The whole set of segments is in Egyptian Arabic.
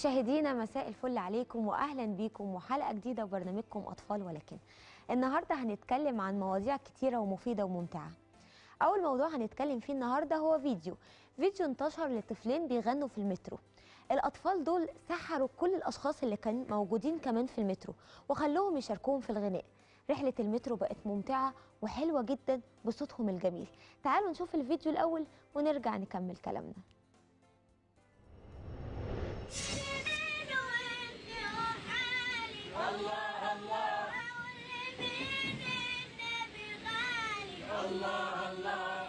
مشاهدينا مساء الفل عليكم واهلا بيكم وحلقه جديده وبرنامجكم اطفال ولكن النهارده هنتكلم عن مواضيع كتيره ومفيده وممتعه اول موضوع هنتكلم فيه النهارده هو فيديو فيديو انتشر لطفلين بيغنوا في المترو الاطفال دول سحروا كل الاشخاص اللي كانوا موجودين كمان في المترو وخلوهم يشاركوهم في الغناء رحلة المترو بقت ممتعة وحلوة جدا بصوتهم الجميل تعالوا نشوف الفيديو الأول ونرجع نكمل كلامنا الله الله الله الله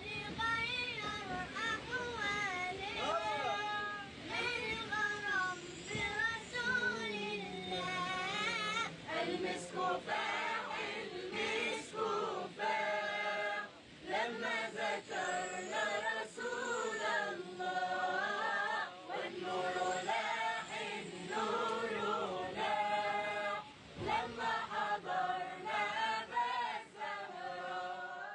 المسك فاح المسك فاح لما ذكرنا رسول الله والنور لاح النور لاح لما حضرنا أبا الزهراء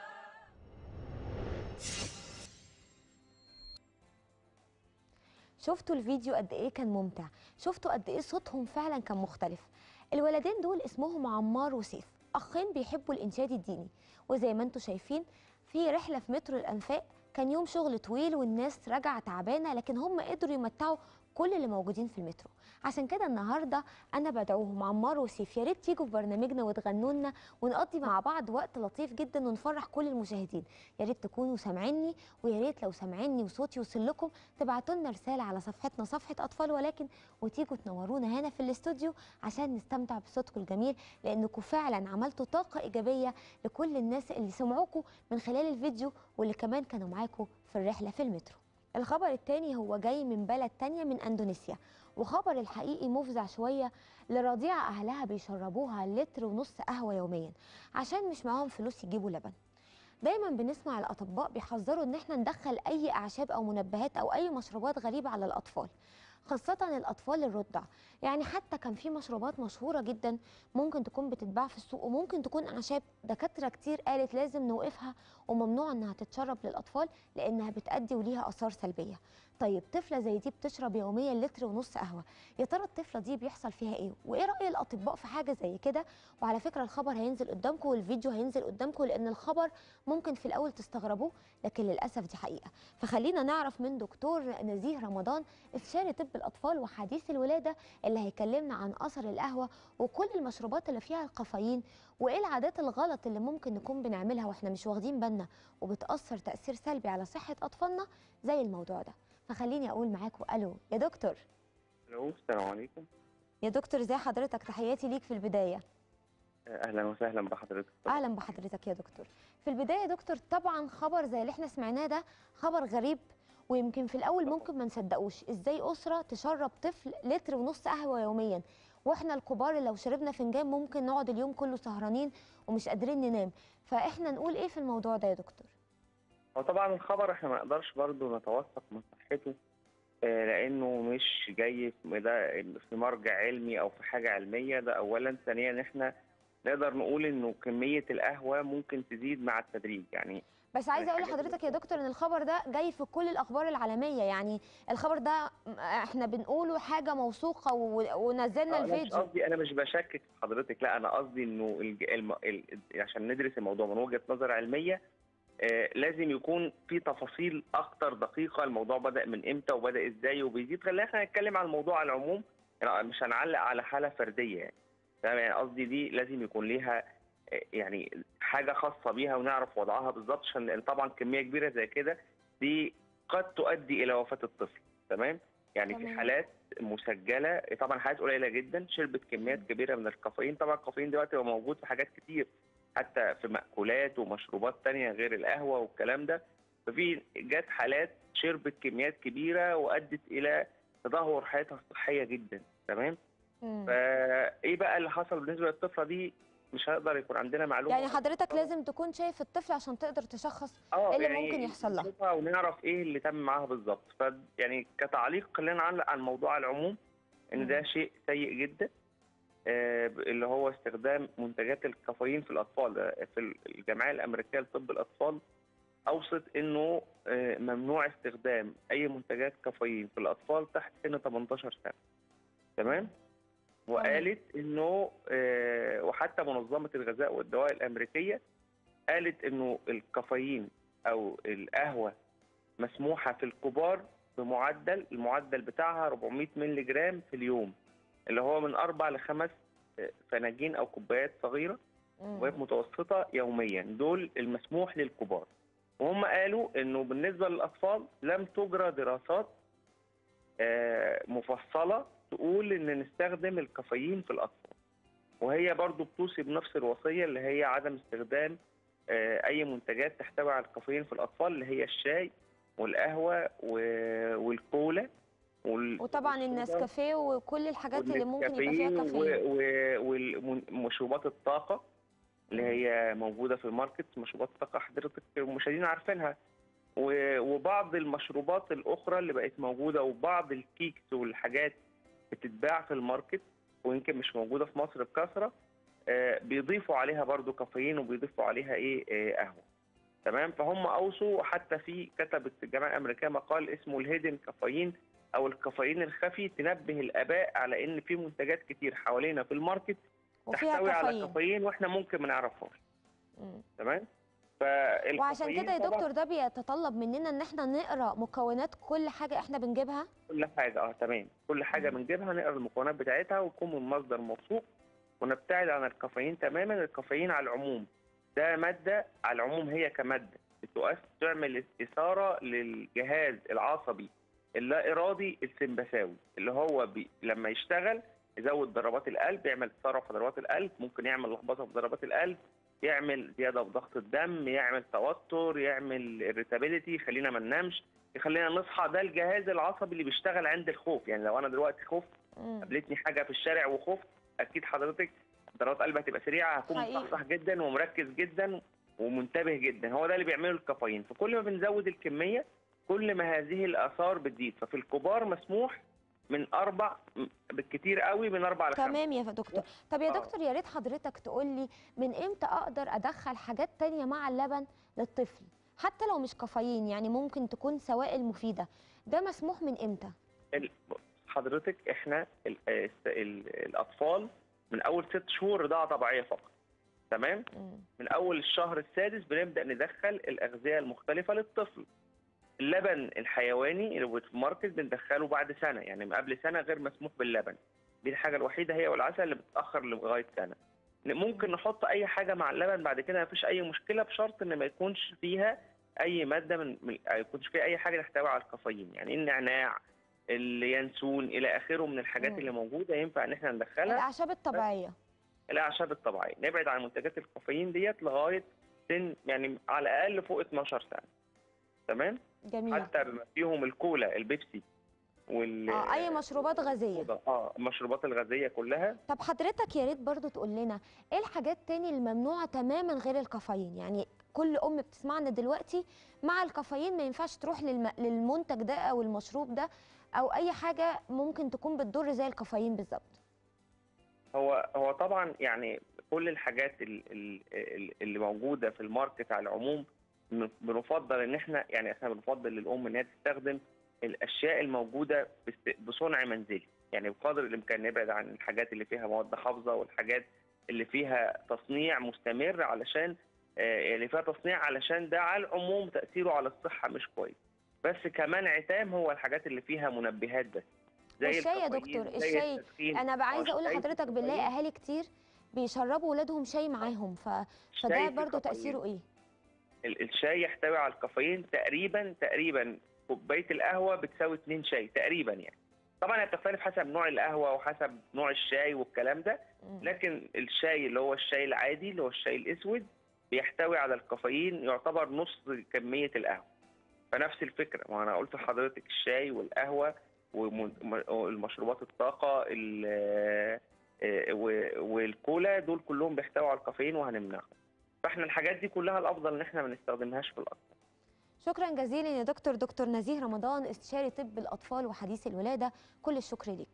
شفتوا الفيديو قد ايه كان ممتع شفتوا قد ايه صوتهم فعلا كان مختلف الولدين دول اسمهم عمار وسيف اخين بيحبوا الانشاد الديني وزي ما انتم شايفين في رحله في مترو الانفاق كان يوم شغل طويل والناس راجعه تعبانه لكن هم قدروا يمتعوا كل اللي موجودين في المترو عشان كده النهارده انا بدعوهم عمار وسيف يا ريت تيجوا في برنامجنا وتغنوا لنا ونقضي مع بعض وقت لطيف جدا ونفرح كل المشاهدين يا ريت تكونوا سامعيني ويا ريت لو سامعيني وصوتي وصل لكم تبعتوا لنا رساله على صفحتنا صفحه اطفال ولكن وتيجوا تنورونا هنا في الاستوديو عشان نستمتع بصوتكم الجميل لانكم فعلا عملتوا طاقه ايجابيه لكل الناس اللي سمعوكم من خلال الفيديو واللي كمان كانوا معاكم في الرحله في المترو الخبر التاني هو جاي من بلد تانية من أندونيسيا وخبر الحقيقي مفزع شوية لرضيعة أهلها بيشربوها لتر ونص قهوة يوميا عشان مش معاهم فلوس يجيبوا لبن دايما بنسمع الأطباء بيحذروا إن احنا ندخل أي أعشاب أو منبهات أو أي مشروبات غريبة على الأطفال خاصة الأطفال الرضع يعني حتى كان في مشروبات مشهورة جدا ممكن تكون بتتباع في السوق وممكن تكون أعشاب دكاترة كتير قالت لازم نوقفها وممنوع إنها تتشرب للأطفال لأنها بتأدي وليها آثار سلبية طيب طفلة زي دي بتشرب يوميا لتر ونص قهوة يا ترى الطفلة دي بيحصل فيها إيه وإيه رأي الأطباء في حاجة زي كده وعلى فكرة الخبر هينزل قدامكم والفيديو هينزل قدامكم لأن الخبر ممكن في الأول تستغربوه لكن للأسف دي حقيقة فخلينا نعرف من دكتور نزيه رمضان استشاري طب الأطفال وحديث الولادة اللي هيكلمنا عن أثر القهوة وكل المشروبات اللي فيها الكافيين وإيه العادات الغلط اللي ممكن نكون بنعملها وإحنا مش واخدين بالنا وبتأثر تأثير سلبي على صحة أطفالنا زي الموضوع ده فخليني أقول معاكم ألو يا دكتور الو السلام عليكم يا دكتور ازي حضرتك تحياتي ليك في البداية اهلا وسهلا بحضرتك اهلا بحضرتك يا دكتور في البدايه يا دكتور طبعا خبر زي اللي احنا سمعناه ده خبر غريب ويمكن في الاول ممكن ما نصدقوش ازاي اسره تشرب طفل لتر ونص قهوه يوميا واحنا الكبار اللي لو شربنا فنجان ممكن نقعد اليوم كله سهرانين ومش قادرين ننام فاحنا نقول ايه في الموضوع ده يا دكتور هو طبعا الخبر احنا ما نقدرش برضه نتوثق من صحته آه، لانه مش جاي في ده في مرجع علمي او في حاجه علميه ده اولا ثانيا احنا نقدر نقول انه كميه القهوه ممكن تزيد مع التدريج يعني بس عايزه اقول الحاجات لحضرتك يا دكتور ان الخبر ده جاي في كل الاخبار العالميه يعني الخبر ده احنا بنقوله حاجه موثوقه و- ونزلنا آه، أنا مش الفيديو قصدي انا مش بشكك في حضرتك لا انا قصدي انه الج... الم... ال... عشان ندرس الموضوع من وجهه نظر علميه آه لازم يكون في تفاصيل اكتر دقيقه الموضوع بدا من امتى وبدا ازاي وبيزيد خلينا احنا نتكلم عن الموضوع على العموم يعني مش هنعلق على حاله فرديه يعني تمام يعني قصدي دي لازم يكون ليها آه، يعني حاجه خاصه بيها ونعرف وضعها بالظبط عشان لأن طبعا كميه كبيره زي كده دي قد تؤدي الى وفاه الطفل تمام يعني في تمام. حالات مسجله طبعا حالات قليله جدا شربت كميات كبيره من الكافيين طبعا الكافيين دلوقتي بقى موجود في حاجات كتير حتى في مأكولات ومشروبات تانية غير القهوة والكلام ده ففي جت حالات شربت كميات كبيرة وأدت إلى تدهور حياتها الصحية جدا تمام مم. فإيه بقى اللي حصل بالنسبة للطفلة دي مش هيقدر يكون عندنا معلومة يعني حضرتك لازم تكون شايف الطفل عشان تقدر تشخص اه إيه اللي ممكن يحصل لها؟ نشوفها ونعرف ايه اللي تم معاها بالظبط ف يعني كتعليق خلينا نعلق على الموضوع على العموم ان ده شيء سيء جدا آه، اللي هو استخدام منتجات الكافيين في الاطفال آه، في الجمعيه الامريكيه لطب الاطفال اوصت انه آه، ممنوع استخدام اي منتجات كافيين في الاطفال تحت سن 18 سنه تمام وقالت انه آه، وحتى منظمه الغذاء والدواء الامريكيه قالت انه الكافيين او القهوه مسموحه في الكبار بمعدل المعدل بتاعها 400 مللي جرام في اليوم اللي هو من اربع لخمس آه، فناجين او كوبايات صغيره مم. كوبايات متوسطه يوميا دول المسموح للكبار وهم قالوا انه بالنسبه للاطفال لم تجرى دراسات آه، مفصله تقول ان نستخدم الكافيين في الاطفال وهي برضو بتوصي بنفس الوصيه اللي هي عدم استخدام آه، اي منتجات تحتوي على الكافيين في الاطفال اللي هي الشاي والقهوه و- والكولا وال- وطبعا والصودا النسكافيه وكل الحاجات اللي ممكن يبقى فيها والنسكافيه كافيين و- ومشروبات الطاقة اللي هي موجودة في الماركت مشروبات الطاقة حضرتك المشاهدين عارفينها و- وبعض المشروبات الأخرى اللي بقت موجودة وبعض الكيكس والحاجات بتتباع في الماركت ويمكن مش موجودة في مصر بكثرة آه، بيضيفوا عليها برضو كافيين وبيضيفوا عليها ايه آه، قهوة تمام فهم اوصوا حتى في كتبت الجامعه الامريكيه مقال اسمه الهيدن كافيين او الكافيين الخفي تنبه الاباء على ان في منتجات كتير حوالينا في الماركت وفيها تحتوي على كافيين كافيين واحنا ممكن ما نعرفهاش مم. تمام وعشان فالكافيين كده يا طبعاً دكتور ده بيتطلب مننا ان احنا نقرا مكونات كل حاجه احنا بنجيبها كل حاجه اه تمام كل حاجه مم. بنجيبها نقرا المكونات بتاعتها وتكون من مصدر موثوق ونبتعد عن الكافيين تماما الكافيين على العموم ده ماده على العموم هي كماده بتؤثر تعمل اثاره للجهاز العصبي اللا ارادي السمبثاوي اللي هو بي لما يشتغل يزود ضربات القلب يعمل اثاره في ضربات القلب ممكن يعمل لخبطه في ضربات القلب يعمل زياده في ضغط الدم يعمل توتر يعمل irritability يخلينا ما ننامش يخلينا نصحى ده الجهاز العصبي اللي بيشتغل عند الخوف يعني لو انا دلوقتي خفت مم. قابلتني حاجه في الشارع وخفت اكيد حضرتك ضربات قلبي هتبقى سريعه هكون حقيقي. مصحصح جدا ومركز جدا ومنتبه جدا هو ده اللي بيعمله الكافيين فكل ما بنزود الكميه كل ما هذه الاثار بتزيد ففي الكبار مسموح من اربع بالكتير قوي من اربع لخمس تمام يا دكتور طب يا آه. دكتور يا ريت حضرتك تقول لي من امتى اقدر ادخل حاجات تانية مع اللبن للطفل حتى لو مش كافيين يعني ممكن تكون سوائل مفيده ده مسموح من امتى ال- حضرتك احنا ال ال ال الاطفال من اول ست شهور رضاعه طبيعيه فقط تمام مم. من اول الشهر السادس بنبدا ندخل الاغذيه المختلفه للطفل اللبن الحيواني اللي في الماركت بندخله بعد سنه يعني من قبل سنه غير مسموح باللبن دي الحاجه الوحيده هي والعسل اللي بتتاخر لغايه سنه ممكن نحط اي حاجه مع اللبن بعد كده مفيش اي مشكله بشرط ان ما يكونش فيها اي ماده من من- ما يكونش فيها اي حاجه تحتوي على الكافيين يعني النعناع اليانسون الى اخره من الحاجات مم. اللي موجوده ينفع ان احنا ندخلها الاعشاب الطبيعيه الاعشاب الطبيعيه نبعد عن منتجات الكافيين ديت لغايه سن يعني على الاقل فوق 12 سنه تمام جميل حتى بما فيهم الكولا البيبسي وال اه اي مشروبات غازيه اه المشروبات الغازيه كلها طب حضرتك يا ريت برضو تقول لنا ايه الحاجات تاني الممنوعه تماما غير الكافيين يعني كل ام بتسمعنا دلوقتي مع الكافيين ما ينفعش تروح للم... للمنتج ده او المشروب ده او اي حاجه ممكن تكون بتضر زي الكافيين بالظبط هو هو طبعا يعني كل الحاجات ال- ال- ال- اللي موجوده في الماركت على العموم بن- بنفضل ان احنا يعني احنا بنفضل للام ان هي تستخدم الاشياء الموجوده بست- بصنع منزلي يعني بقدر الامكان نبعد عن الحاجات اللي فيها مواد حافظه والحاجات اللي فيها تصنيع مستمر علشان آه، اللي فيها تصنيع علشان ده على العموم تاثيره على الصحه مش كويس بس كمان عتام هو الحاجات اللي فيها منبهات بس زي والشاي يا الكافيين، دكتور، زي الشاي التدخين. انا بقى عايزه هو اقول الشاي لحضرتك في بنلاقي الكافيين. اهالي كتير بيشربوا ولادهم شاي معاهم ف... الشاي فده فيه برضو كافيين. تاثيره ايه ال- الشاي يحتوي على الكافيين تقريبا تقريبا كوبايه القهوه بتساوي اتنين شاي تقريبا يعني طبعا هي بتختلف حسب نوع القهوه وحسب نوع الشاي والكلام ده مم. لكن الشاي اللي هو الشاي العادي اللي هو الشاي الاسود بيحتوي على الكافيين يعتبر نص كميه القهوه فنفس الفكره ما انا قلت لحضرتك الشاي والقهوه وم- والمشروبات الطاقه ال- آه، و- والكولا دول كلهم بيحتووا على الكافيين وهنمنعهم فاحنا الحاجات دي كلها الافضل ان احنا ما نستخدمهاش في الاطفال شكرا جزيلا يا دكتور دكتور نزيه رمضان استشاري طب الاطفال وحديث الولاده كل الشكر ليك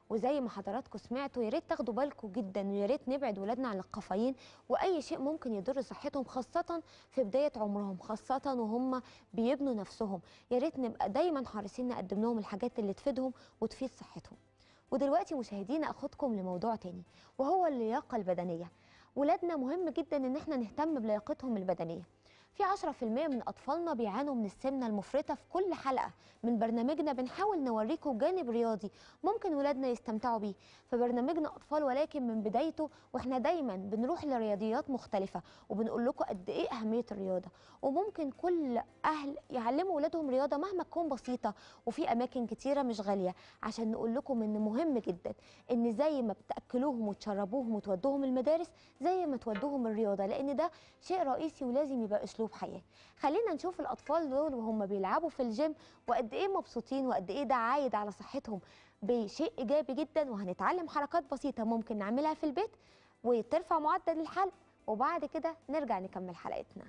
وزي ما حضراتكم سمعتوا يا ريت تاخدوا بالكم جدا ويا ريت نبعد ولادنا عن الكافيين واي شيء ممكن يضر صحتهم خاصه في بدايه عمرهم خاصه وهم بيبنوا نفسهم يا ريت نبقى دايما حريصين نقدم لهم الحاجات اللي تفيدهم وتفيد صحتهم ودلوقتي مشاهدينا اخدكم لموضوع تاني وهو اللياقه البدنيه ولادنا مهم جدا ان احنا نهتم بلياقتهم البدنيه في 10% من اطفالنا بيعانوا من السمنه المفرطه في كل حلقه من برنامجنا بنحاول نوريكم جانب رياضي ممكن ولادنا يستمتعوا بيه في برنامجنا اطفال ولكن من بدايته واحنا دايما بنروح لرياضيات مختلفه وبنقول لكم قد ايه اهميه الرياضه وممكن كل اهل يعلموا ولادهم رياضه مهما تكون بسيطه وفي اماكن كتيره مش غاليه عشان نقول لكم ان مهم جدا ان زي ما بتاكلوهم وتشربوهم وتودوهم المدارس زي ما تودوهم الرياضه لان ده شيء رئيسي ولازم يبقى اسلوب حياه خلينا نشوف الاطفال دول وهم بيلعبوا في الجيم وقد ايه مبسوطين وقد ايه ده عايد على صحتهم بشيء ايجابي جدا وهنتعلم حركات بسيطه ممكن نعملها في البيت وترفع معدل الحلق وبعد كده نرجع نكمل حلقتنا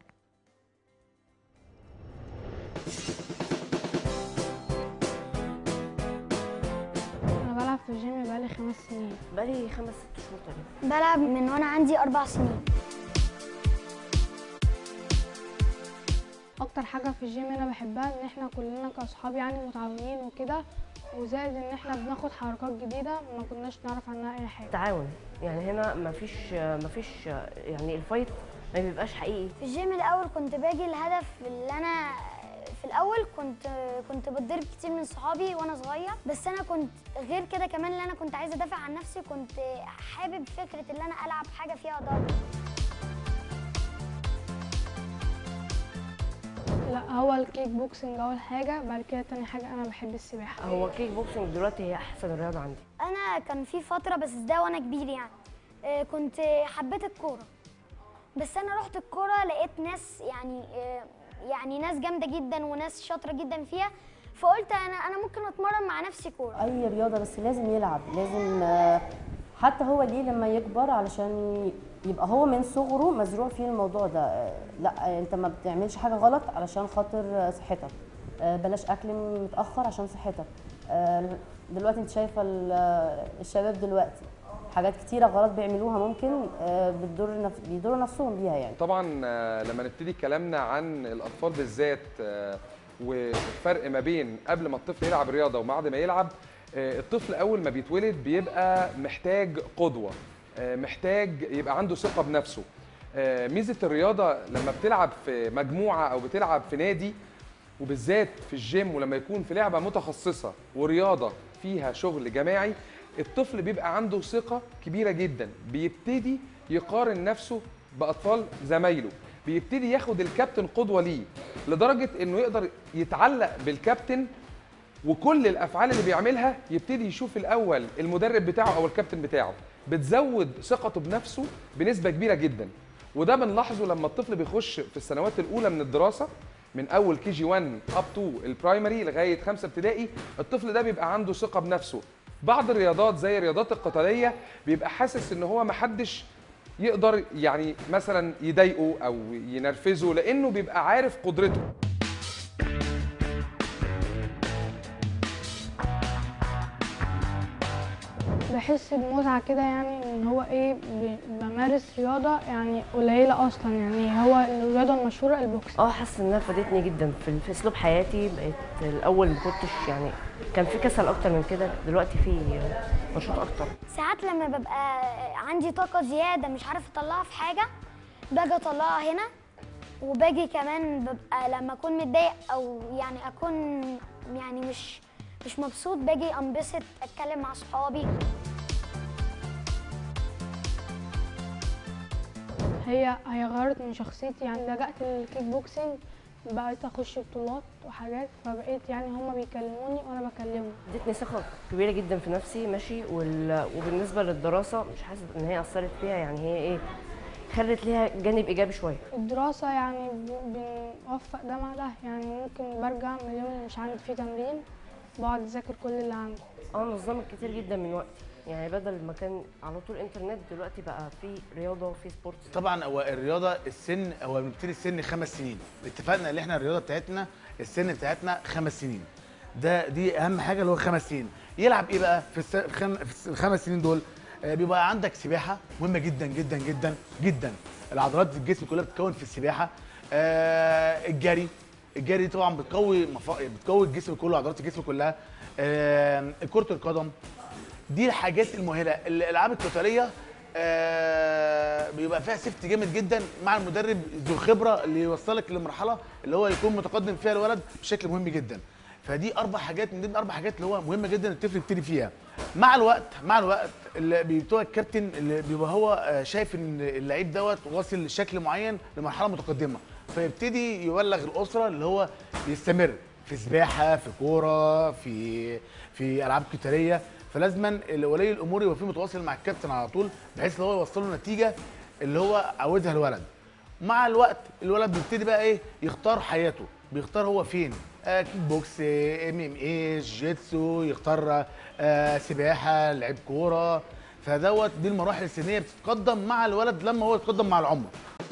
انا بلعب في الجيم بقالي خمس سنين بقالي خمس ست شهور تقريبا بلعب من وانا عندي اربع سنين اكتر حاجه في الجيم انا بحبها ان احنا كلنا كاصحاب يعني متعاونين وكده وزائد ان احنا بناخد حركات جديده ما كناش نعرف عنها اي حاجه تعاون يعني هنا مفيش مفيش يعني الفايت ما بيبقاش حقيقي في الجيم الاول كنت باجي الهدف اللي انا في الاول كنت كنت بتضرب كتير من صحابي وانا صغير بس انا كنت غير كده كمان اللي انا كنت عايزه ادافع عن نفسي كنت حابب فكره ان انا العب حاجه فيها ضرب لا هو الكيك بوكسنج اول حاجه بعد كده تاني حاجه انا بحب السباحه هو كيك بوكسنج دلوقتي هي احسن رياضه عندي انا كان في فتره بس ده وانا كبير يعني آه، كنت حبيت الكوره بس انا رحت الكوره لقيت ناس يعني آه، يعني ناس جامده جدا وناس شاطره جدا فيها فقلت انا انا ممكن اتمرن مع نفسي كوره اي رياضه بس لازم يلعب لازم آه، حتى هو ليه لما يكبر علشان يبقى هو من صغره مزروع فيه الموضوع ده آه، لا آه، انت ما بتعملش حاجه غلط علشان خاطر آه، صحتك آه، بلاش اكل متاخر عشان صحتك آه، دلوقتي انت شايفه ال- آه، الشباب دلوقتي حاجات كتيره غلط بيعملوها ممكن آه، بتضر نف... بيضروا نفسهم بيها يعني طبعا آه، لما نبتدي كلامنا عن الاطفال بالذات آه، والفرق ما بين قبل ما الطفل يلعب رياضه وبعد ما يلعب آه، الطفل اول ما بيتولد بيبقى محتاج قدوه آه، محتاج يبقى عنده ثقه بنفسه آه، ميزه الرياضه لما بتلعب في مجموعه او بتلعب في نادي وبالذات في الجيم ولما يكون في لعبه متخصصه ورياضه فيها شغل جماعي الطفل بيبقى عنده ثقه كبيره جدا بيبتدي يقارن نفسه باطفال زمايله بيبتدي ياخد الكابتن قدوه ليه لدرجه انه يقدر يتعلق بالكابتن وكل الافعال اللي بيعملها يبتدي يشوف الاول المدرب بتاعه او الكابتن بتاعه بتزود ثقته بنفسه بنسبه كبيره جدا وده بنلاحظه لما الطفل بيخش في السنوات الاولى من الدراسه من اول كي جي 1 اب تو البرايمري لغايه خمسه ابتدائي الطفل ده بيبقى عنده ثقه بنفسه بعض الرياضات زي الرياضات القتاليه بيبقى حاسس ان هو محدش يقدر يعني مثلا يضايقه او ينرفزه لانه بيبقى عارف قدرته بحس بمتعه كده يعني ان هو ايه ب- بمارس رياضه يعني قليله اصلا يعني هو الرياضه المشهوره البوكس اه حاسه انها فادتني جدا في, في اسلوب حياتي بقيت الاول ما كنتش يعني كان في كسل اكتر من كده دلوقتي في نشاط اكتر ساعات لما ببقى عندي طاقه زياده مش عارف اطلعها في حاجه باجي اطلعها هنا وباجي كمان ببقى لما اكون متضايق او يعني اكون يعني مش مش مبسوط باجي انبسط اتكلم مع صحابي هي هي غيرت من شخصيتي يعني لجأت للكيك بوكسنج بقيت اخش بطولات وحاجات فبقيت يعني هما بيكلموني وانا بكلمهم ادتني ثقه كبيره جدا في نفسي ماشي وال... وبالنسبه للدراسه مش حاسه ان هي اثرت فيها يعني هي ايه خلت ليها جانب ايجابي شويه الدراسة يعني ب- بنوفق ده مع ده يعني ممكن برجع من اليوم اللي مش عندي فيه تمرين بقعد أذاكر كل اللي عندي اه نظمت كتير جدا من وقتي يعني بدل ما كان على طول انترنت دلوقتي بقى في رياضه وفي سبورتس طبعا هو الرياضه السن هو بنبتدي السن خمس سنين اتفقنا ان احنا الرياضه بتاعتنا السن بتاعتنا خمس سنين ده دي اهم حاجه اللي هو خمس سنين يلعب ايه بقى في, الس... في, خم... في الس- الخمس سنين دول آه، بيبقى عندك سباحه مهمه جدا جدا جدا جدا العضلات الجسم كلها بتتكون في السباحه آه، الجري الجري طبعا بتقوي مف... بتقوي الجسم كله عضلات الجسم كلها آه، كره القدم دي الحاجات المؤهله الالعاب القتاليه آه بيبقى فيها سيفتي جامد جدا مع المدرب ذو الخبره اللي يوصلك لمرحله اللي هو يكون متقدم فيها الولد بشكل مهم جدا فدي اربع حاجات من ضمن اربع حاجات اللي هو مهمه جدا الطفل يبتدي فيها مع الوقت مع الوقت اللي بتوع الكابتن اللي بيبقى هو آه، شايف ان اللعيب دوت واصل لشكل معين لمرحله متقدمه فيبتدي يبلغ الاسره اللي هو يستمر في سباحه في كوره في في العاب قتاليه فلازما ولي الامور يبقى فيه متواصل مع الكابتن على طول بحيث ان هو يوصل له نتيجه اللي هو عاوزها الولد مع الوقت الولد بيبتدي بقى ايه يختار حياته بيختار هو فين آه كيك بوكس ام ام اي جيتسو يختار آه سباحه لعب كوره فدوت دي المراحل السنيه بتتقدم مع الولد لما هو يتقدم مع العمر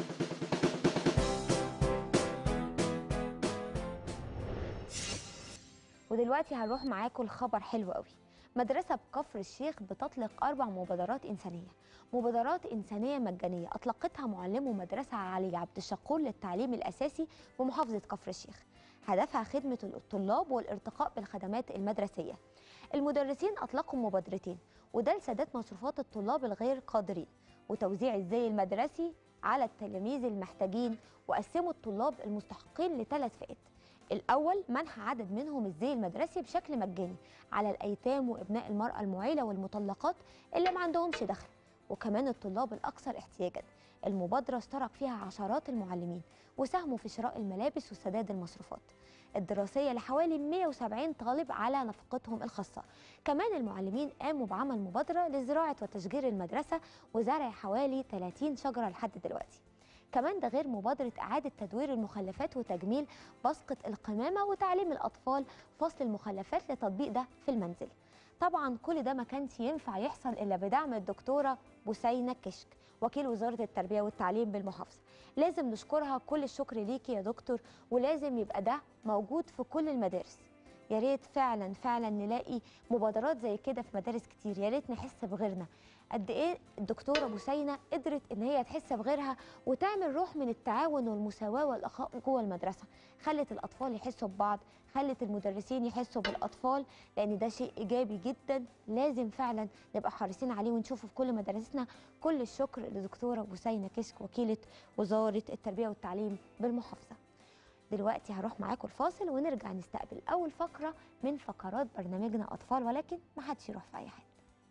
ودلوقتي هنروح معاكم لخبر حلو قوي مدرسة بكفر الشيخ بتطلق أربع مبادرات إنسانية مبادرات إنسانية مجانية أطلقتها معلمو مدرسة علي عبد الشكور للتعليم الأساسي بمحافظة كفر الشيخ هدفها خدمة الطلاب والارتقاء بالخدمات المدرسية المدرسين أطلقوا مبادرتين وده لسداد مصروفات الطلاب الغير قادرين وتوزيع الزي المدرسي على التلاميذ المحتاجين وقسموا الطلاب المستحقين لثلاث فئات الأول منح عدد منهم الزي المدرسي بشكل مجاني على الأيتام وإبناء المرأة المعيلة والمطلقات اللي ما عندهمش دخل وكمان الطلاب الأكثر احتياجا المبادرة اشترك فيها عشرات المعلمين وساهموا في شراء الملابس وسداد المصروفات الدراسية لحوالي 170 طالب على نفقتهم الخاصة كمان المعلمين قاموا بعمل مبادرة لزراعة وتشجير المدرسة وزرع حوالي 30 شجرة لحد دلوقتي كمان ده غير مبادرة إعادة تدوير المخلفات وتجميل بسقة القمامة وتعليم الأطفال فصل المخلفات لتطبيق ده في المنزل طبعا كل ده ما كانش ينفع يحصل إلا بدعم الدكتورة بوسينة كشك وكيل وزارة التربية والتعليم بالمحافظة لازم نشكرها كل الشكر ليكي يا دكتور ولازم يبقى ده موجود في كل المدارس يا ريت فعلا فعلا نلاقي مبادرات زي كده في مدارس كتير يا ريت نحس بغيرنا قد ايه الدكتوره بوسينه قدرت ان هي تحس بغيرها وتعمل روح من التعاون والمساواه والاخاء جوه المدرسه خلت الاطفال يحسوا ببعض خلت المدرسين يحسوا بالاطفال لان ده شيء ايجابي جدا لازم فعلا نبقى حريصين عليه ونشوفه في كل مدارسنا كل الشكر لدكتوره بوسينه كشك وكيله وزاره التربيه والتعليم بالمحافظه دلوقتي هروح معاكم الفاصل ونرجع نستقبل اول فقره من فقرات برنامجنا اطفال ولكن ما حدش يروح في اي حته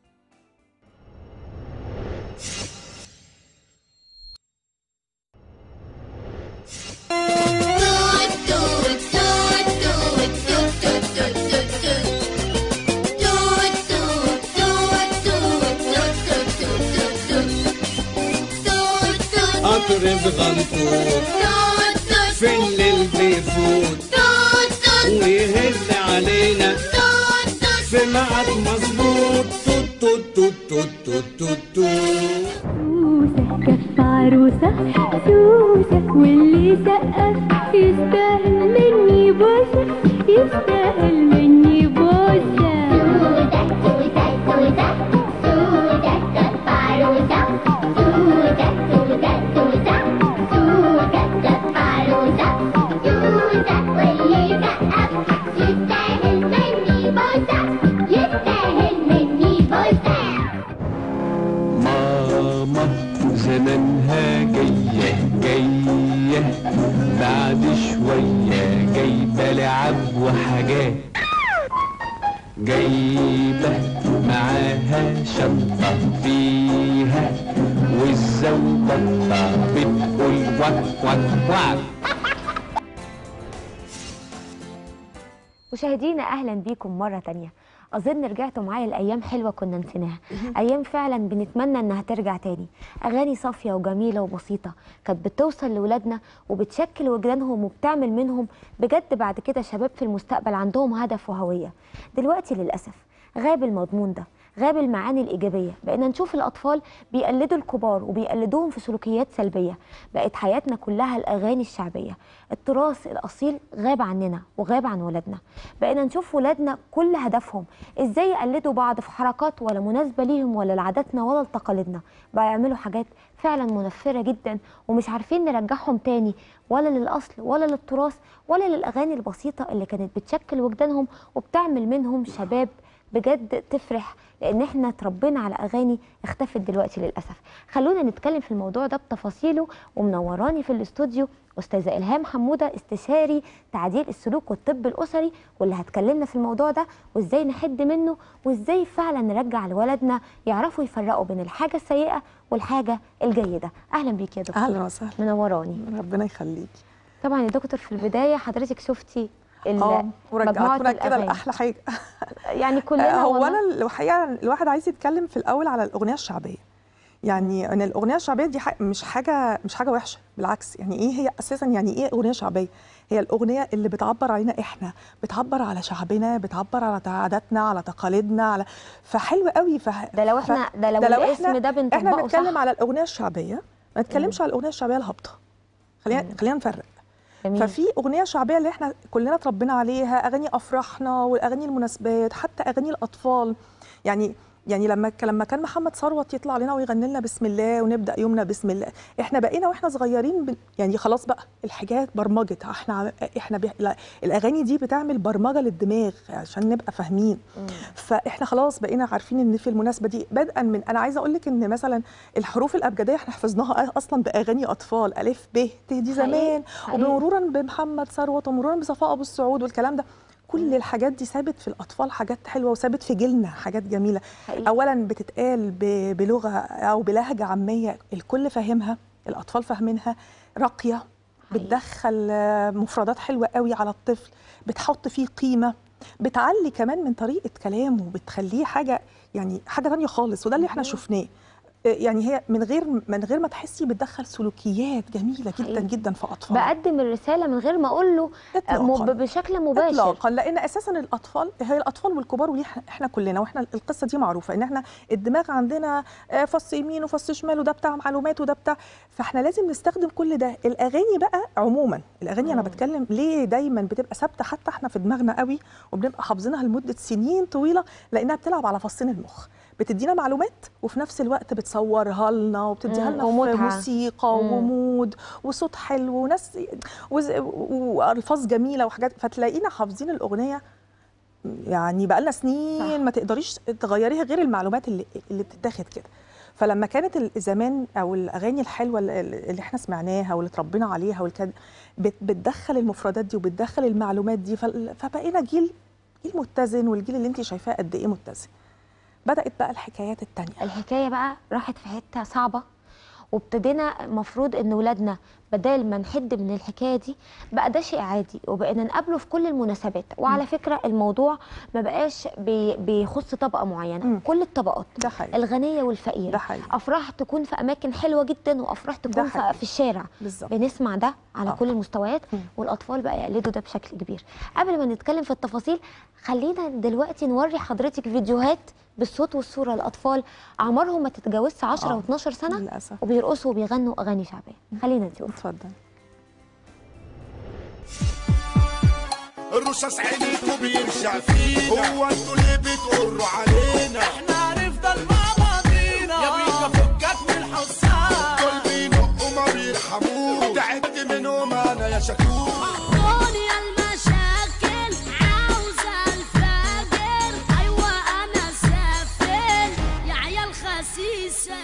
قطر بغنطوط في الليل بيفوت ويهز علينا في ميعاد مظبوط توت توت توت توت توت توت توت سوسة كف عروسة سوسة واللي سقف يستاهل مني بوسة يستاهل مني بوسة ماما زمانها جاية جاية بعد شوية جايبة لعب وحاجات جايبة معاها شنطة فيها والزوبطة بتقول وك وك وك مشاهدينا اهلا بيكم مره تانية اظن رجعتوا معايا لايام حلوه كنا نسيناها ايام فعلا بنتمنى انها ترجع تاني اغاني صافيه وجميله وبسيطه كانت بتوصل لاولادنا وبتشكل وجدانهم وبتعمل منهم بجد بعد كده شباب في المستقبل عندهم هدف وهويه دلوقتي للاسف غاب المضمون ده غاب المعاني الايجابيه بقينا نشوف الاطفال بيقلدوا الكبار وبيقلدوهم في سلوكيات سلبيه بقت حياتنا كلها الاغاني الشعبيه التراث الاصيل غاب عننا وغاب عن ولادنا بقينا نشوف ولادنا كل هدفهم ازاي يقلدوا بعض في حركات ولا مناسبه ليهم ولا لعاداتنا ولا لتقاليدنا بقى يعملوا حاجات فعلا منفره جدا ومش عارفين نرجعهم تاني ولا للاصل ولا للتراث ولا للاغاني البسيطه اللي كانت بتشكل وجدانهم وبتعمل منهم شباب بجد تفرح لان احنا اتربينا على اغاني اختفت دلوقتي للاسف خلونا نتكلم في الموضوع ده بتفاصيله ومنوراني في الاستوديو استاذه الهام حموده استشاري تعديل السلوك والطب الاسري واللي هتكلمنا في الموضوع ده وازاي نحد منه وازاي فعلا نرجع لولادنا يعرفوا يفرقوا بين الحاجه السيئه والحاجه الجيده اهلا بيك يا دكتور اهلا وسهلا منوراني ربنا يخليكي طبعا يا دكتور في البدايه حضرتك شفتي ال- اه مجموعة ورجعتونا كده الأغاني. لاحلى حاجه يعني كلنا هو والله- انا الحقيقه الواحد عايز يتكلم في الاول على الاغنيه الشعبيه يعني ان الاغنيه الشعبيه دي ح- مش حاجه مش حاجه وحشه بالعكس يعني ايه هي اساسا يعني ايه اغنيه شعبيه هي الاغنيه اللي بتعبر علينا احنا بتعبر على شعبنا بتعبر على عاداتنا على تقاليدنا على فحلو قوي ف... ده لو احنا ده لو, الاسم ده بنطبقه احنا بنتكلم صح على الاغنيه الشعبيه ما نتكلمش على الاغنيه الشعبيه الهابطه خلينا خلينا نفرق جميل. ففي اغنيه شعبيه اللي احنا كلنا اتربينا عليها اغاني افراحنا واغاني المناسبات حتى اغاني الاطفال يعني يعني لما ك- لما كان محمد ثروت يطلع لنا ويغني لنا بسم الله ونبدا يومنا بسم الله احنا بقينا واحنا صغيرين بن يعني خلاص بقى الحاجات برمجت احنا عم- احنا بي... لا الاغاني دي بتعمل برمجه للدماغ عشان نبقى فاهمين فاحنا خلاص بقينا عارفين ان في المناسبه دي بدءا من انا عايزه اقول لك ان مثلا الحروف الابجديه احنا حفظناها اصلا باغاني اطفال الف ب ت دي زمان حقيقي. ومرورا بمحمد ثروت ومرورا بصفاء ابو السعود والكلام ده كل الحاجات دي ثابت في الاطفال حاجات حلوه وثابت في جيلنا حاجات جميله حقيقي. اولا بتتقال ب- بلغه او بلهجه عاميه الكل فاهمها الاطفال فاهمينها راقيه بتدخل آه، مفردات حلوه قوي على الطفل بتحط فيه قيمه بتعلي كمان من طريقه كلامه بتخليه حاجه يعني حاجه تانية خالص وده اللي احنا شفناه آه، يعني هي من غير من غير ما تحسي بتدخل سلوكيات جميله جدا حقيقي. جدا في اطفال بقدم الرساله من غير ما اقول له آه، م- إطلاقاً. بشكل مباشر اطلاقا لان اساسا الاطفال هي الاطفال والكبار واحنا احنا كلنا واحنا القصه دي معروفه ان احنا الدماغ عندنا آه، فص يمين وفص شمال وده بتاع معلومات وده بتاع فاحنا لازم نستخدم كل ده الاغاني بقى عموما الاغاني انا بتكلم ليه دايما بتبقى ثابته حتى احنا في دماغنا قوي وبنبقى حافظينها لمده سنين طويله لانها بتلعب على فصين المخ بتدينا معلومات وفي نفس الوقت بتصورها لنا وبتديها مم، لنا في ومتعة. موسيقى مم. ومود وصوت حلو وناس وز- والفاظ جميله وحاجات فتلاقينا حافظين الاغنيه يعني بقالنا سنين ما تقدريش تغيريها غير المعلومات اللي اللي بتتاخد كده فلما كانت ال- زمان او الاغاني الحلوه اللي اللي احنا سمعناها واللي اتربينا عليها والكد بت- بتدخل المفردات دي وبتدخل المعلومات دي فال- فبقينا جيل جيل متزن والجيل اللي انت شايفاه قد ايه متزن بدات بقى الحكايات التانية الحكايه بقى راحت في حته صعبه وابتدينا المفروض ان ولادنا بدل ما نحد من الحكايه دي بقى ده شيء عادي وبقينا نقابله في كل المناسبات وعلى فكره الموضوع ما بقاش بي- بيخص طبقه معينه كل الطبقات ده حقيقي. الغنيه والفقيره ده حقيقي. افراح تكون في اماكن حلوه جدا وافراح تكون في, حقيقي. في الشارع بالظبط. بنسمع ده على آه. كل المستويات والاطفال بقى يقلدوا ده بشكل كبير قبل ما نتكلم في التفاصيل خلينا دلوقتي نوري حضرتك فيديوهات بالصوت والصوره لاطفال اعمارهم ما تتجاوزش 10 آه. و12 سنه للاسف وبيرقصوا وبيغنوا اغاني شعبيه خلينا نشوف اتفضل الرصاص عينيكوا بيرجع فينا هو انتوا اللي بتقروا علينا احنا هنفضل مع بعضينا يا بيكا فكك من الحصان دول بينقوا ما بيرحموش تعبت منهم انا يا شكور دنيا المشاكل عاوزة الفجر أيوة أنا سافل يا عيال خسيسة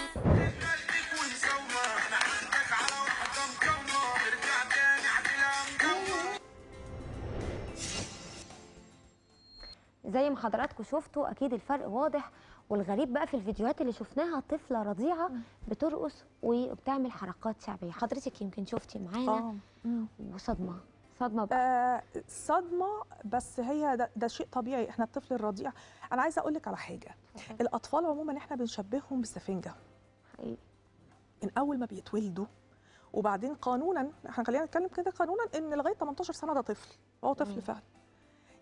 زي ما حضراتكم شفتوا اكيد الفرق واضح والغريب بقى في الفيديوهات اللي شفناها طفله رضيعه بترقص وبتعمل حركات شعبيه حضرتك يمكن شفتي معانا وصدمه صدمه بقى آه صدمه بس هي ده, ده شيء طبيعي احنا الطفل الرضيع انا عايزه اقول لك على حاجه الاطفال عموما احنا بنشبههم بالسفنجه حقيقي. من اول ما بيتولدوا وبعدين قانونا احنا خلينا نتكلم كده قانونا ان لغايه 18 سنه ده طفل هو طفل فعلا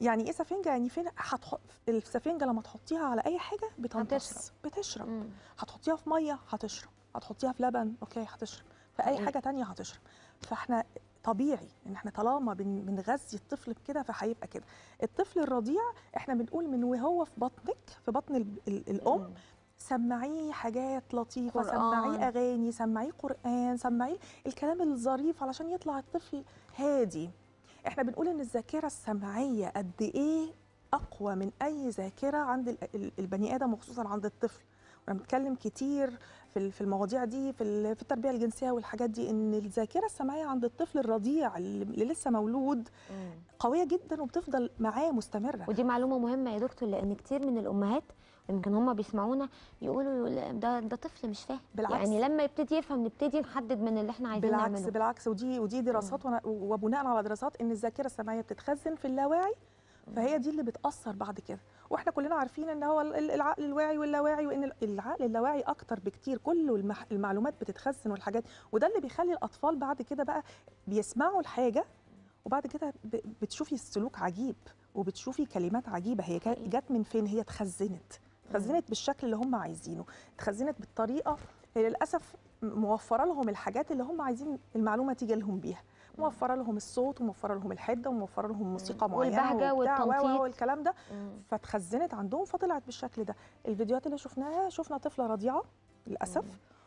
يعني ايه سفنجه يعني فين هتحط السفنجه لما تحطيها على اي حاجه بتمتص هتشرب. بتشرب مم. هتحطيها في ميه هتشرب هتحطيها في لبن اوكي هتشرب في اي حقيقي. حاجه تانية هتشرب فاحنا طبيعي ان احنا طالما بن- بنغذي الطفل بكده فهيبقى كده الطفل الرضيع احنا بنقول من وهو في بطنك في بطن ال ال الام سمعيه حاجات لطيفه قرآن. سمعيه اغاني سمعيه قران سمعيه الكلام الظريف علشان يطلع الطفل هادي احنا بنقول ان الذاكره السمعيه قد ايه اقوى من اي ذاكره عند ال- ال- البني ادم وخصوصا عند الطفل وانا بنتكلم كتير في ال- في المواضيع دي في ال- في التربيه الجنسيه والحاجات دي ان الذاكره السمعيه عند الطفل الرضيع اللي اللي لسه مولود قويه جدا وبتفضل معاه مستمره ودي معلومه مهمه يا دكتور لان كتير من الامهات يمكن هم بيسمعونا يقولوا لا، ده ده طفل مش فاهم بالعكس. يعني لما يبتدي يفهم نبتدي نحدد من اللي احنا عايزين بالعكس نعمله بالعكس ودي ودي دراسات وأنا- وبناء على دراسات ان الذاكره السمعيه بتتخزن في اللاواعي فهي دي اللي بتاثر بعد كده واحنا كلنا عارفين ان هو ال- ال- العقل الواعي واللاواعي وان ال- العقل اللاواعي اكتر بكتير كل المح- المعلومات بتتخزن والحاجات وده اللي بيخلي الاطفال بعد كده بقى بيسمعوا الحاجه وبعد كده ب- بتشوفي السلوك عجيب وبتشوفي كلمات عجيبه هي جا- جت من فين هي اتخزنت اتخزنت بالشكل اللي هم عايزينه اتخزنت بالطريقه هي للاسف موفره لهم الحاجات اللي هم عايزين المعلومه تيجي لهم بيها موفره لهم الصوت وموفره لهم الحده وموفره لهم موسيقى معينه والبهجة وبتاع و- و- والتنطيط. والكلام ده فاتخزنت عندهم فطلعت بالشكل ده الفيديوهات اللي شفناها شفنا طفله رضيعه للاسف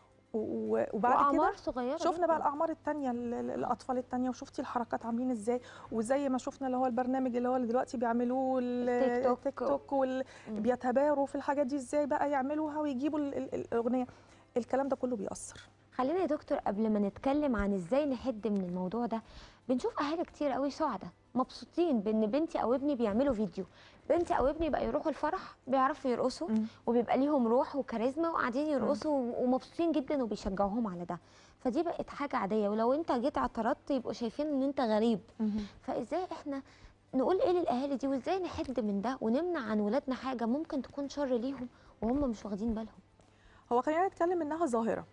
و- و- وبعد وأعمار كده صغيرة شفنا جداً. بقى الاعمار التانية ال- ال- الاطفال التانية وشفتي الحركات عاملين ازاي وزي ما شفنا اللي هو البرنامج اللي هو اللي دلوقتي بيعملوه ال- التيك توك. التيك توك وال... بيتباروا في الحاجات دي ازاي بقى يعملوها ويجيبوا ال- ال- الاغنيه الكلام ده كله بيأثر خلينا يا دكتور قبل ما نتكلم عن ازاي نحد من الموضوع ده بنشوف اهالي كتير قوي سعداء مبسوطين بان بنتي او ابني بيعملوا فيديو بنتي او ابني بقى يروحوا الفرح بيعرفوا يرقصوا وبيبقى ليهم روح وكاريزما وقاعدين يرقصوا ومبسوطين جدا وبيشجعوهم على ده فدي بقت حاجه عاديه ولو انت جيت اعترضت يبقوا شايفين ان انت غريب فازاي احنا نقول ايه للاهالي دي وازاي نحد من ده ونمنع عن ولادنا حاجه ممكن تكون شر ليهم وهم مش واخدين بالهم هو خلينا نتكلم انها ظاهره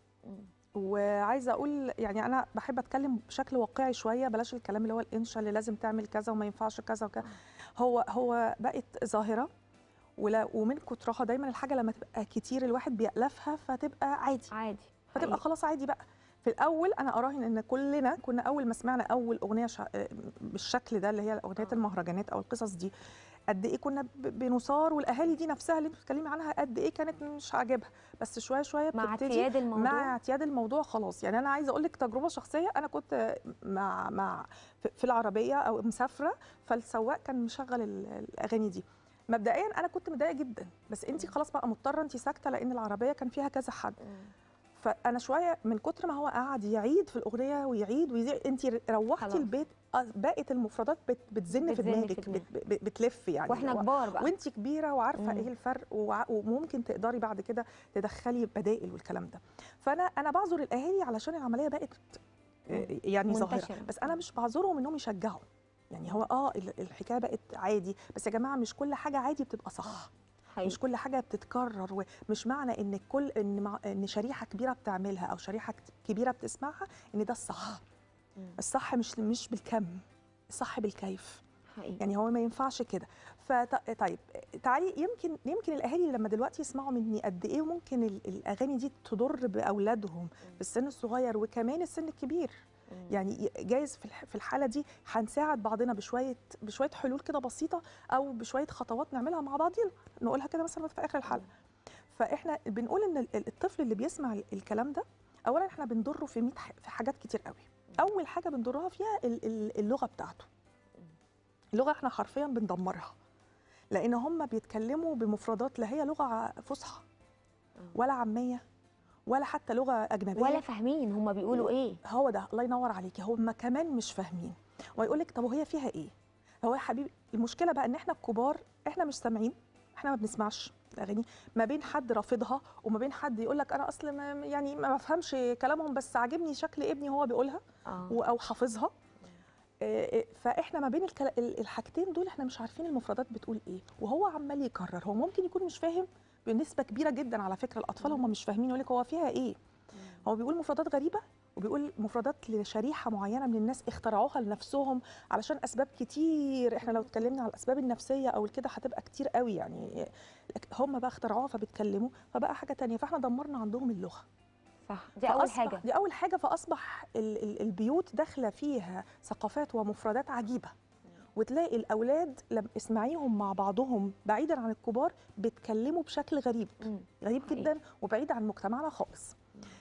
وعايزه اقول يعني انا بحب اتكلم بشكل واقعي شويه بلاش الكلام اللي هو الانشا اللي لازم تعمل كذا وما ينفعش كذا وكذا هو هو بقت ظاهره ولا ومن كترها دايما الحاجه لما تبقى كتير الواحد بيألفها فتبقى عادي عادي فتبقى حقيقي. خلاص عادي بقى في الاول انا اراهن ان كلنا كنا اول ما سمعنا اول اغنيه شع... بالشكل ده اللي هي اغنيات المهرجانات او القصص دي قد ايه كنا ب- بنثار والاهالي دي نفسها اللي انت بتتكلمي عنها قد ايه كانت مش عاجبها بس شويه شويه مع بتبتدي اعتياد الموضوع. مع اعتياد الموضوع خلاص يعني انا عايزه اقول لك تجربه شخصيه انا كنت مع مع في- في العربيه او مسافره فالسواق كان مشغل ال- الاغاني دي مبدئيا انا كنت متضايقه جدا بس انت خلاص بقى مضطره انت ساكته لان العربيه كان فيها كذا حد فانا شويه من كتر ما هو قعد يعيد في الاغنيه ويعيد ويزيد انت روحتي خلاص. البيت آه، بقت المفردات بت بتزن في بتزن في دماغك دماغك. بت بت بتلف يعني واحنا و- كبار بقى. وانت كبيره وعارفه مم. ايه الفرق وع- وممكن تقدري بعد كده تدخلي بدائل والكلام ده فانا انا بعذر الاهالي علشان العمليه بقت آه، يعني ظاهره منتشرة. بس انا مش بعذرهم انهم يشجعوا يعني هو اه ال- الحكايه بقت عادي بس يا جماعه مش كل حاجه عادي بتبقى صح حقيقي. مش كل حاجه بتتكرر ومش معنى ان كل ان مع ان شريحه كبيره بتعملها او شريحه كت- كبيره بتسمعها ان ده الصح الصح مش مش بالكم الصح بالكيف حقيقي. يعني هو ما ينفعش كده فطيب تعالي يمكن يمكن الاهالي لما دلوقتي يسمعوا مني قد ايه ممكن ال- الاغاني دي تضر باولادهم في السن الصغير وكمان السن الكبير يعني ي- جايز في الح- في الحاله دي هنساعد بعضنا بشويه بشويه حلول كده بسيطه او بشويه خطوات نعملها مع بعضينا نقولها كده مثلا في اخر الحلقه فاحنا بنقول ان ال- ال- الطفل اللي بيسمع ال- الكلام ده اولا احنا بنضره في 100 ح- في حاجات كتير قوي اول حاجه بنضرها فيها ال- ال- اللغه بتاعته اللغه احنا حرفيا بندمرها لان هم بيتكلموا بمفردات لا هي لغه فصحى ولا عاميه ولا حتى لغه اجنبيه ولا فاهمين هما بيقولوا ايه هو ده الله ينور عليكي هم كمان مش فاهمين ويقول لك طب وهي فيها ايه هو يا حبيبي المشكله بقى ان احنا الكبار احنا مش سامعين احنا ما بنسمعش الاغاني ما بين حد رافضها وما بين حد يقول لك انا اصلا ما يعني ما بفهمش كلامهم بس عاجبني شكل ابني وهو بيقولها آه. و- او حافظها آه، آه، فاحنا ما بين الكلا- ال- الحاجتين دول احنا مش عارفين المفردات بتقول ايه وهو عمال يكرر هو ممكن يكون مش فاهم بنسبه كبيره جدا على فكره الاطفال هم مش فاهمين يقول لك هو فيها ايه هو بيقول مفردات غريبه وبيقول مفردات لشريحه معينه من الناس اخترعوها لنفسهم علشان اسباب كتير احنا لو اتكلمنا على الاسباب النفسيه او كده هتبقى كتير قوي يعني هم بقى اخترعوها فبيتكلموا فبقى حاجه تانية فاحنا دمرنا عندهم اللغه صح دي اول فأصبح- حاجه دي اول حاجه فاصبح ال- ال- البيوت داخله فيها ثقافات ومفردات عجيبه وتلاقي الاولاد لما اسمعيهم مع بعضهم بعيدا عن الكبار بيتكلموا بشكل غريب مم. غريب حقيقي. جدا وبعيد عن مجتمعنا خالص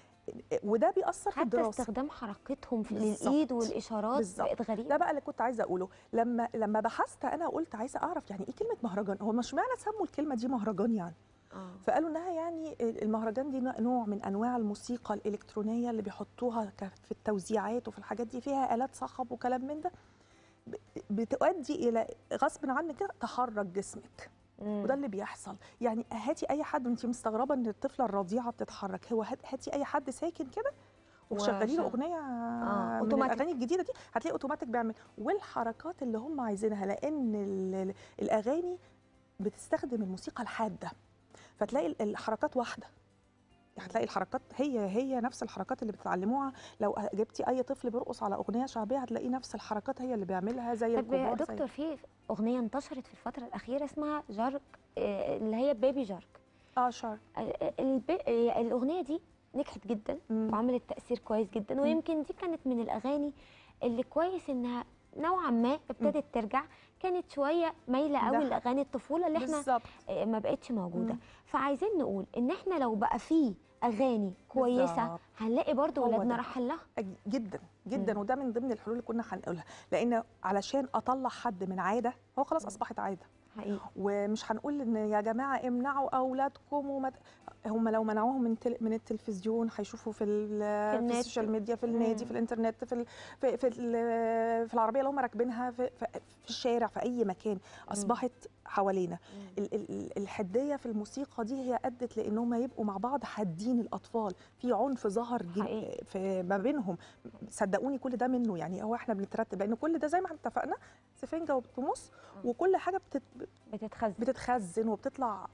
وده بيأثر في حتى الدراسه استخدام حركتهم في بالظبط. للايد والاشارات بالظبط. بقت غريبه ده بقى اللي كنت عايزه اقوله لما لما بحثت انا قلت عايزه اعرف يعني ايه كلمه مهرجان هو مش معنى سموا الكلمه دي مهرجان يعني آه. فقالوا انها يعني المهرجان دي نوع من انواع الموسيقى الالكترونيه اللي بيحطوها ك- في التوزيعات وفي الحاجات دي فيها الات صخب وكلام من ده ب- بتؤدي الى غصب عنك كده تحرك جسمك مم. وده اللي بيحصل يعني هاتي اي حد انت مستغربه ان الطفله الرضيعه بتتحرك هو هات- هاتي اي حد ساكن كده وشغلي له وشغ- اغنيه آه، من أوتوماتيك. الاغاني الجديده دي هتلاقي اوتوماتيك بيعمل والحركات اللي هم عايزينها لان ال- ال- الاغاني بتستخدم الموسيقى الحاده فتلاقي ال- الحركات واحده هتلاقي الحركات هي هي نفس الحركات اللي بتتعلموها لو جبتي اي طفل بيرقص على اغنيه شعبيه هتلاقي نفس الحركات هي اللي بيعملها زي طب يا الكبار زي- دكتور في اغنيه انتشرت في الفتره الاخيره اسمها جارك آه، اللي هي بيبي جارك اه شعر آه، البي... آه، الاغنيه دي نجحت جدا مم. وعملت تاثير كويس جدا ويمكن دي كانت من الاغاني اللي كويس انها نوعا ما ابتدت ترجع كانت شويه مايله ده قوي حق- لاغاني الطفوله اللي احنا بالظبط آه، ما بقتش موجوده مم. فعايزين نقول ان احنا لو بقى فيه اغاني كويسه بالظبط. هنلاقي برضو هو ولادنا ده. راحين لها أج- جدا جدا مم. وده من ضمن الحلول اللي كنا هنقولها لان علشان اطلع حد من عاده هو خلاص اصبحت عاده حقيقي ومش هنقول ان يا جماعه امنعوا اولادكم وما ت- هم لو منعوهم من تل... من التلفزيون هيشوفوا في ال... في, النت. السوشيال ميديا في النادي مم. في الانترنت في ال... في في, ال... في العربيه اللي هم راكبينها في... في... في الشارع في اي مكان اصبحت حوالينا ال... ال... الحديه في الموسيقى دي هي ادت لان هم يبقوا مع بعض حادين الاطفال في عنف ظهر جد... حقيقي. في ما بينهم صدقوني كل ده منه يعني هو احنا بنترتب لان كل ده زي ما احنا اتفقنا سفنجه وبتمص وكل حاجه بتت... بتتخزن بتتخزن وبتطلع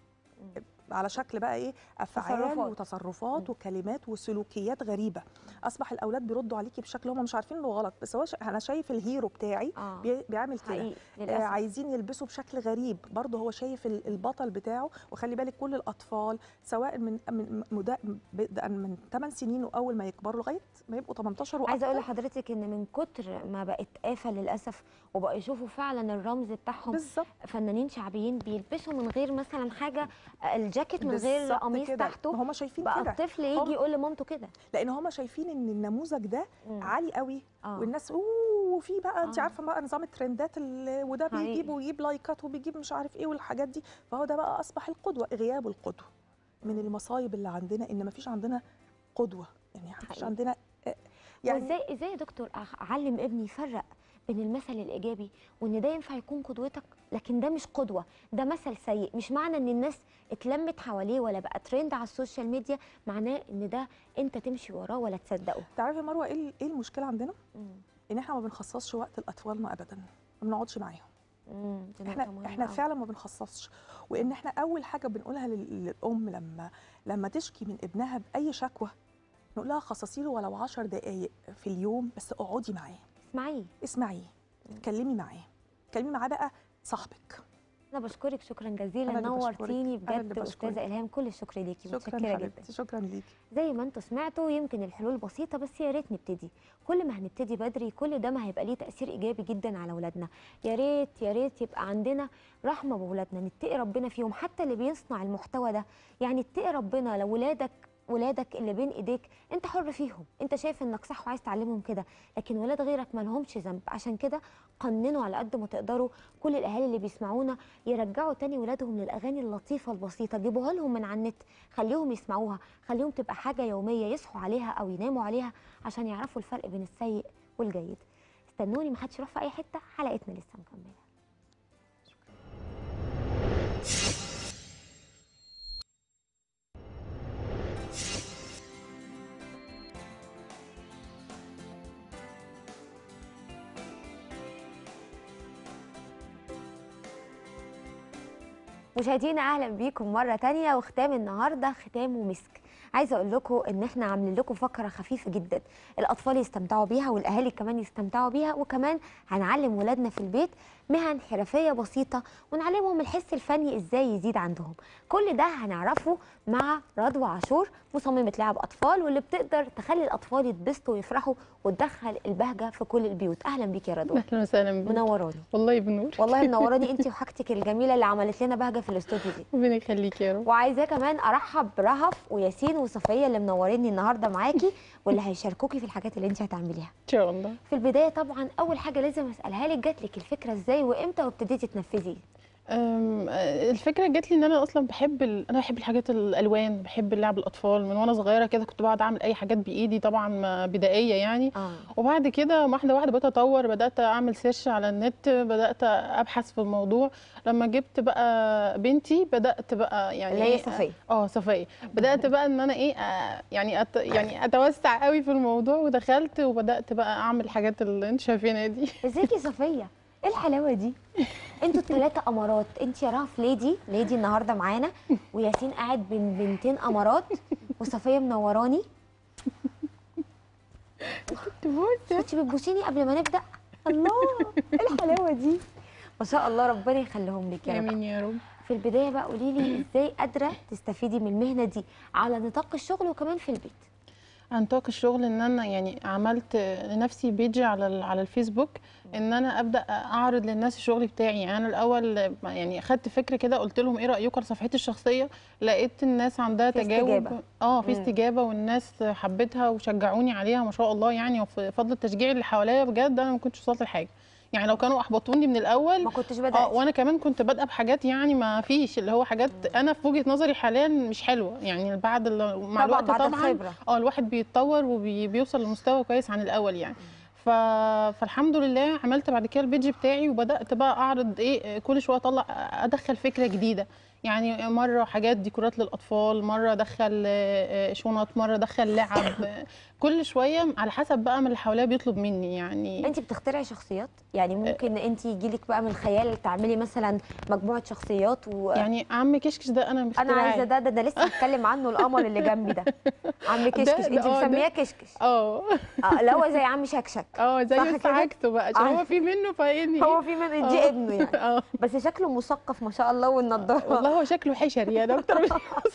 على شكل بقى ايه افعال تصرفات. وتصرفات وكلمات وسلوكيات غريبه اصبح الاولاد بيردوا عليكي بشكل هم مش عارفين انه غلط بس هو ش... انا شايف الهيرو بتاعي آه. بي... بيعمل كده حقيقي آه للاسف عايزين يلبسوا بشكل غريب برضه هو شايف ال- البطل بتاعه وخلي بالك كل الاطفال سواء من من مدا... بدءا من 8 سنين واول ما يكبروا لغايه ما يبقوا 18 عايزه اقول واكتر لحضرتك ان من كتر ما بقت آفة للاسف وبقوا يشوفوا فعلا الرمز بتاعهم بالظبط فنانين شعبيين بيلبسوا من غير مثلا حاجه آه، الجاكيت من غير بالظبط قميص كده. تحته ما هم شايفين بقى كده الطفل هم- يجي يقول لمامته كده لان هم شايفين ان النموذج ده مم. عالي قوي آه. والناس اوه وفي بقى انت آه. عارفه بقى نظام الترندات ال- وده حقيقي. بيجيب ويجيب لايكات وبيجيب مش عارف ايه والحاجات دي فهو ده بقى اصبح القدوه غياب القدوه من المصايب اللي عندنا ان ما فيش عندنا قدوه يعني ما فيش حقيقي. عندنا آه، يعني يعني ازاي ازاي يا دكتور أخ- اعلم ابني يفرق بين المثل الايجابي وان ده ينفع يكون قدوتك لكن ده مش قدوه ده مثل سيء مش معنى ان الناس اتلمت حواليه ولا بقى ترند على السوشيال ميديا معناه ان ده انت تمشي وراه ولا تصدقه تعرفي يا مروه ايه ال- ايه المشكله عندنا مم. ان احنا ما بنخصصش وقت لاطفالنا ابدا ما بنقعدش معاهم مم. دي نقطة احنا مهمة احنا أوي. فعلا ما بنخصصش وان احنا اول حاجه بنقولها لل- للام لما لما تشكي من ابنها باي شكوى نقول لها خصصي له ولو 10 دقائق في اليوم بس اقعدي معاه اسمعيه اسمعيه اتكلمي معاه اتكلمي معاه بقى صاحبك انا بشكرك شكرا جزيلا أنا اللي بشكرك. نورتيني أنا اللي بجد بشكرك. استاذه الهام كل الشكر ليكي شكرا متشكره جدا حبيبتي شكرا ليكي زي ما انتوا سمعتوا يمكن الحلول بسيطه بس يا ريت نبتدي كل ما هنبتدي بدري كل ده ما هيبقى ليه تاثير ايجابي جدا على اولادنا يا ريت يا ريت يبقى عندنا رحمه باولادنا نتقي ربنا فيهم حتى اللي بيصنع المحتوى ده يعني اتقي ربنا لو ولادك ولادك اللي بين ايديك انت حر فيهم انت شايف انك صح وعايز تعلمهم كده لكن ولاد غيرك ما لهمش ذنب عشان كده قننوا على قد ما تقدروا كل الاهالي اللي بيسمعونا يرجعوا تاني ولادهم للاغاني اللطيفه البسيطه جيبوها لهم من على النت خليهم يسمعوها خليهم تبقى حاجه يوميه يصحوا عليها او يناموا عليها عشان يعرفوا الفرق بين السيء والجيد استنوني محدش يروح في اي حته حلقتنا لسه مكمله مشاهدينا اهلا بيكم مره تانية وختام النهارده ختام ومسك عايزه اقول لكم ان احنا عاملين لكم فقره خفيفه جدا الاطفال يستمتعوا بيها والاهالي كمان يستمتعوا بيها وكمان هنعلم ولادنا في البيت مهن حرفيه بسيطه ونعلمهم الحس الفني ازاي يزيد عندهم كل ده هنعرفه مع رضوى عاشور مصممه لعب اطفال واللي بتقدر تخلي الاطفال يتبسطوا ويفرحوا وتدخل البهجه في كل البيوت اهلا بيك يا رضوى اهلا وسهلا بك منوراني والله بنور والله منوراني انت وحاجتك الجميله اللي عملت لنا بهجه في الاستوديو دي ربنا يخليك يا رب وعايزاه كمان ارحب برهف وياسين وصفيه اللي منوريني النهارده معاكي واللي هيشاركوكي في الحاجات اللي انت هتعمليها ان شاء الله في البدايه طبعا اول حاجه لازم اسالها لك جات لك الفكره ازاي وامتى وابتديتي تنفذي أم، آه، الفكره جات لي ان انا اصلا بحب ال... انا بحب الحاجات الالوان بحب لعب الاطفال من وانا صغيره كده كنت بقعد اعمل اي حاجات بايدي طبعا ما- بدائيه يعني آه. وبعد كده واحده واحده بقيت اطور بدات اعمل سيرش على النت بدات ابحث في الموضوع لما جبت بقى بنتي بدات بقى يعني اللي هي إيه، صفية. اه صفيه بدات بقى ان انا ايه آه، يعني أت... يعني اتوسع قوي في الموضوع ودخلت وبدات بقى اعمل الحاجات اللي انت شايفينها دي ازيك يا صفيه ايه الحلاوه دي انتوا الثلاثه امارات انت يا رهف ليدي ليدي النهارده معانا وياسين قاعد بين بنتين امارات وصفيه منوراني كنت بتبوسيني قبل ما نبدا الله ايه الحلاوه دي ما شاء الله ربنا يخليهم لك يا رب امين يا رب في البدايه بقى قولي لي ازاي قادره تستفيدي من المهنه دي على نطاق الشغل وكمان في البيت عن طاق الشغل ان انا يعني عملت لنفسي بيج على ال- على الفيسبوك ان انا ابدا اعرض للناس الشغل بتاعي يعني انا الاول يعني اخدت فكره كده قلت لهم ايه رايكم على صفحتي الشخصيه لقيت الناس عندها في تجاوب استجابة. اه في مم. استجابه والناس حبتها وشجعوني عليها ما شاء الله يعني وفضل التشجيع اللي حواليا بجد انا ما كنتش وصلت لحاجه يعني لو كانوا احبطوني من الاول ما كنتش اه بدات وانا كمان كنت بادئه بحاجات يعني ما فيش اللي هو حاجات انا في وجهه نظري حاليا مش حلوه يعني بعد ال- مع طبعاً الوقت بعد طبعا الخبرة. اه الواحد بيتطور وبيوصل لمستوى كويس عن الاول يعني ف... فالحمد لله عملت بعد كده البيج بتاعي وبدات بقى اعرض ايه كل شويه اطلع ادخل فكره جديده يعني مره حاجات ديكورات للاطفال مره ادخل آه، آه، شنط مره ادخل لعب آه، كل شويه على حسب بقى من اللي حواليا بيطلب مني يعني انت بتخترعي شخصيات يعني ممكن انت يجيلك بقى من الخيال تعملي مثلا مجموعه شخصيات و... يعني عم كشكش ده انا انا مخترعاه عايزه ده ده, ده لسه هتكلم عنه القمر اللي جنبي ده عم كشكش ده- انت آه، ده- مسمياه كشكش اه اه اللي هو زي عم شكشك اه صح زي كده؟ عكسه بقى عشان آه. هو في منه فاهمني هو في من دي آه. ابنه يعني اه بس شكله مثقف ما شاء الله والنضاره والله هو شكله حشري يعني اكتر من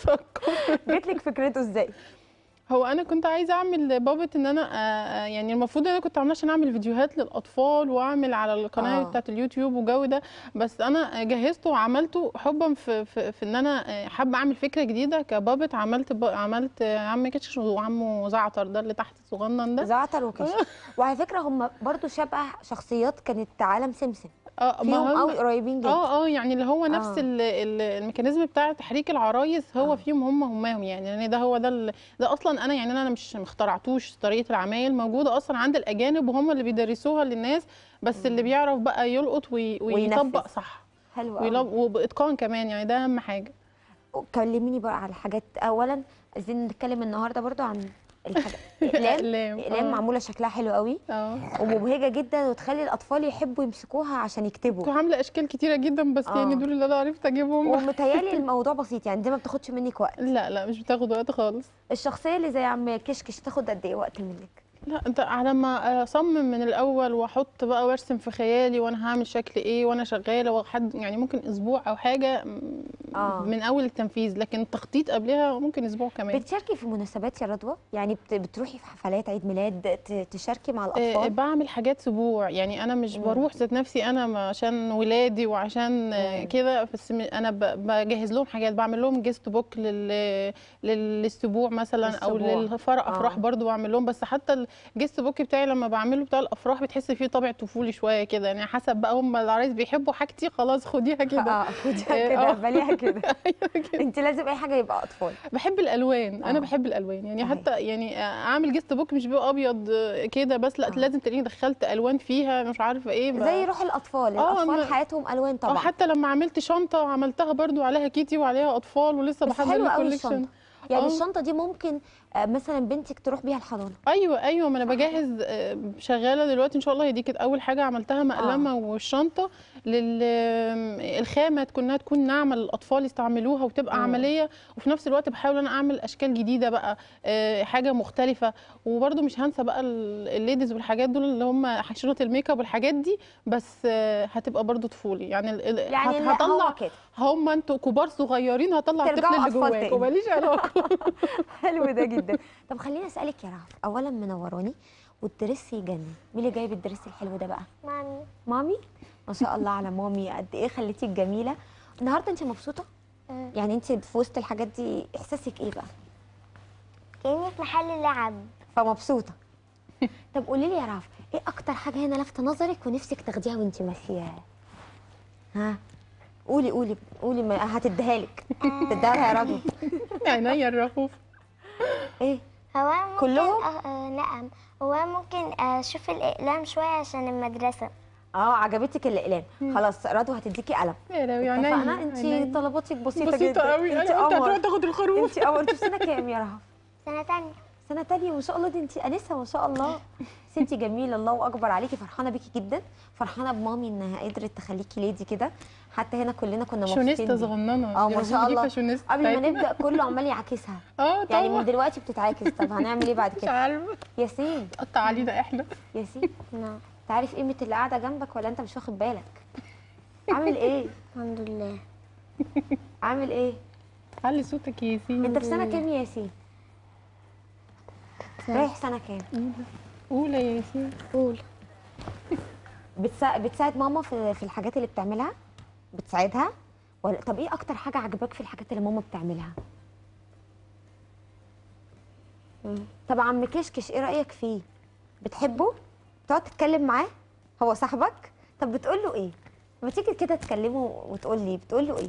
مثقف جت لك فكرته ازاي هو انا كنت عايزه اعمل بابت ان انا آه، آه، يعني المفروض ان انا كنت عامله عشان اعمل فيديوهات للاطفال واعمل على القناه آه. آه. بتاعت اليوتيوب والجو ده بس انا جهزته وعملته حبا في في, في ان انا آه، حابه اعمل فكره جديده كبابت عملت ب... عملت آه، عم كشكش وعمه زعتر ده اللي تحت الصغنن ده زعتر وكشك وعلى فكره هم برضو شبه شخصيات كانت عالم سمسم اه ما فيهم هم- قوي قريبين جدا اه اه يعني اللي هو نفس آه. ال- ال- الميكانيزم بتاع تحريك العرايس هو آه. فيهم هم هماهم يعني يعني ده هو ده ال- ده اصلا انا يعني انا مش مخترعتوش طريقه العمايل موجوده اصلا عند الاجانب وهم اللي بيدرسوها للناس بس اللي بيعرف بقى يلقط وي- ويطبق وينفذ. صح حلو ويلب- قوي وباتقان كمان يعني ده اهم حاجه كلميني بقى على حاجات اولا عايزين نتكلم النهارده برضو عن الحاجات اقلام أقلام، اقلام آه. معموله شكلها حلو قوي اه ومبهجه جدا وتخلي الاطفال يحبوا يمسكوها عشان يكتبوا كنت عامله اشكال كتيره جدا بس آه. يعني دول اللي انا عرفت اجيبهم ومتهيالي الموضوع بسيط يعني دي ما بتاخدش منك وقت لا لا مش بتاخد وقت خالص الشخصيه اللي زي عم كشكش تاخد قد ايه وقت منك لا انت على ما اصمم من الاول واحط بقى وارسم في خيالي وانا هعمل شكل ايه وانا شغاله وحد يعني ممكن اسبوع او حاجه م- آه. من اول التنفيذ لكن التخطيط قبلها ممكن اسبوع كمان بتشاركي في مناسبات يا رضوى يعني بت- بتروحي في حفلات عيد ميلاد ت- تشاركي مع آه، الاطفال بعمل حاجات اسبوع يعني انا مش مم. بروح ذات نفسي انا ما- عشان ولادي وعشان آه، مم. كده بس م- انا ب- بجهز لهم حاجات بعمل لهم جيست بوك لل للاسبوع مثلا او للأسبوع. للفرق افراح آه. برضو بعمل لهم بس حتى الجيست بوك بتاعي لما بعمله بتاع الافراح بتحس فيه طابع طفولي شويه كده يعني حسب بقى هم العرايس بيحبوا حاجتي خلاص خديها كده اه خديها آه، كده آه. بليها كده أيوة كده. انت لازم اي حاجه يبقى اطفال بحب الالوان آه. انا بحب الالوان يعني أهي. حتى يعني اعمل جيست بوك مش بيبقى ابيض كده بس لا آه. لازم تلاقيني دخلت الوان فيها مش عارفه ايه ب- زي روح الاطفال آه، الاطفال أما- حياتهم الوان اه طبعا حتى لما عملت شنطه عملتها برضو عليها كيتي وعليها اطفال ولسه بس بحضر حلوة أوي الكوليكشن الشنطة. يعني آه. الشنطه دي ممكن آه، مثلا بنتك تروح بيها الحضانه ايوه ايوه ما انا بجهز آه، شغاله دلوقتي ان شاء الله هي دي كانت اول حاجه عملتها مقلمه والشنطه للخامه تكون انها تكون ناعمه للاطفال يستعملوها وتبقى مم. عمليه وفي نفس الوقت بحاول انا اعمل اشكال جديده بقى آه، حاجه مختلفه وبرده مش هنسى بقى ال- الليديز والحاجات دول اللي هم شنط الميك اب والحاجات دي بس آه، هتبقى برده طفولي يعني ال- ال- يعني هت- لا، هو هطلع كده. هم انتوا كبار صغيرين هطلع الطفل ترجعوا اللي أطفال جواك تاني. وماليش علاقه حلو ده جدا طب خليني اسالك يا رعف اولا منوراني والدرس يجنن مين اللي جايب الدرس الحلو ده بقى مامي مامي ما شاء الله على مامي قد ايه خليتيك جميله النهارده انت مبسوطه يعني انت في وسط الحاجات دي احساسك ايه بقى كأني في محل لعب فمبسوطه طب قولي لي يا رعف ايه اكتر حاجه هنا لافته نظرك ونفسك تاخديها وانت ماشيه ها قولي قولي قولي ما هتديها لك تديها لها يا رجل عينيا الرفوف ايه هو ممكن كلهم؟ أ- آه، نعم هو ممكن اشوف الاقلام شويه عشان المدرسه اه عجبتك الاقلام خلاص رضوى هتديكي قلم يا لهوي عينيا اتفقنا انت عينيا. طلباتك بسيطه, بسيطة جدا قوي. انت أيوة، أنت قمر. هتروح تاخد الخروف. انت قمر انت في سنه كام يا رهف سنه تانية سنه تانية ما شاء الله دي انت انسه ما شاء الله بس انت جميله الله اكبر عليكي فرحانه بيكي جدا فرحانه بمامي انها قدرت تخليكي ليدي كده حتى هنا كلنا كنا مبسوطين فاشونيستا بيكي. صغننه اه دي ما رهف شاء دي الله فاشونيستا قبل ما بتاعتنا. نبدا كله عمال يعاكسها اه يعني طبعا من دلوقتي بتتعاكس طب هنعمل ايه بعد مش كده عارفه ياسين قطع علينا احنا ياسين نعم تعرف قيمه اللي قاعده جنبك ولا انت مش واخد بالك عامل ايه الحمد لله عامل ايه علي صوتك يا ياسين انت في سنه كام يا ياسين رايح سنه كام اولى يا ياسين قول بتسا... بتساعد ماما في في الحاجات اللي بتعملها بتساعدها ولا طب ايه اكتر حاجه عجباك في الحاجات اللي ماما بتعملها طب عم كشكش ايه رايك فيه بتحبه تقعد تتكلم معاه هو صاحبك طب بتقول له ايه لما تيجي كده تكلمه وتقول لي بتقول له ايه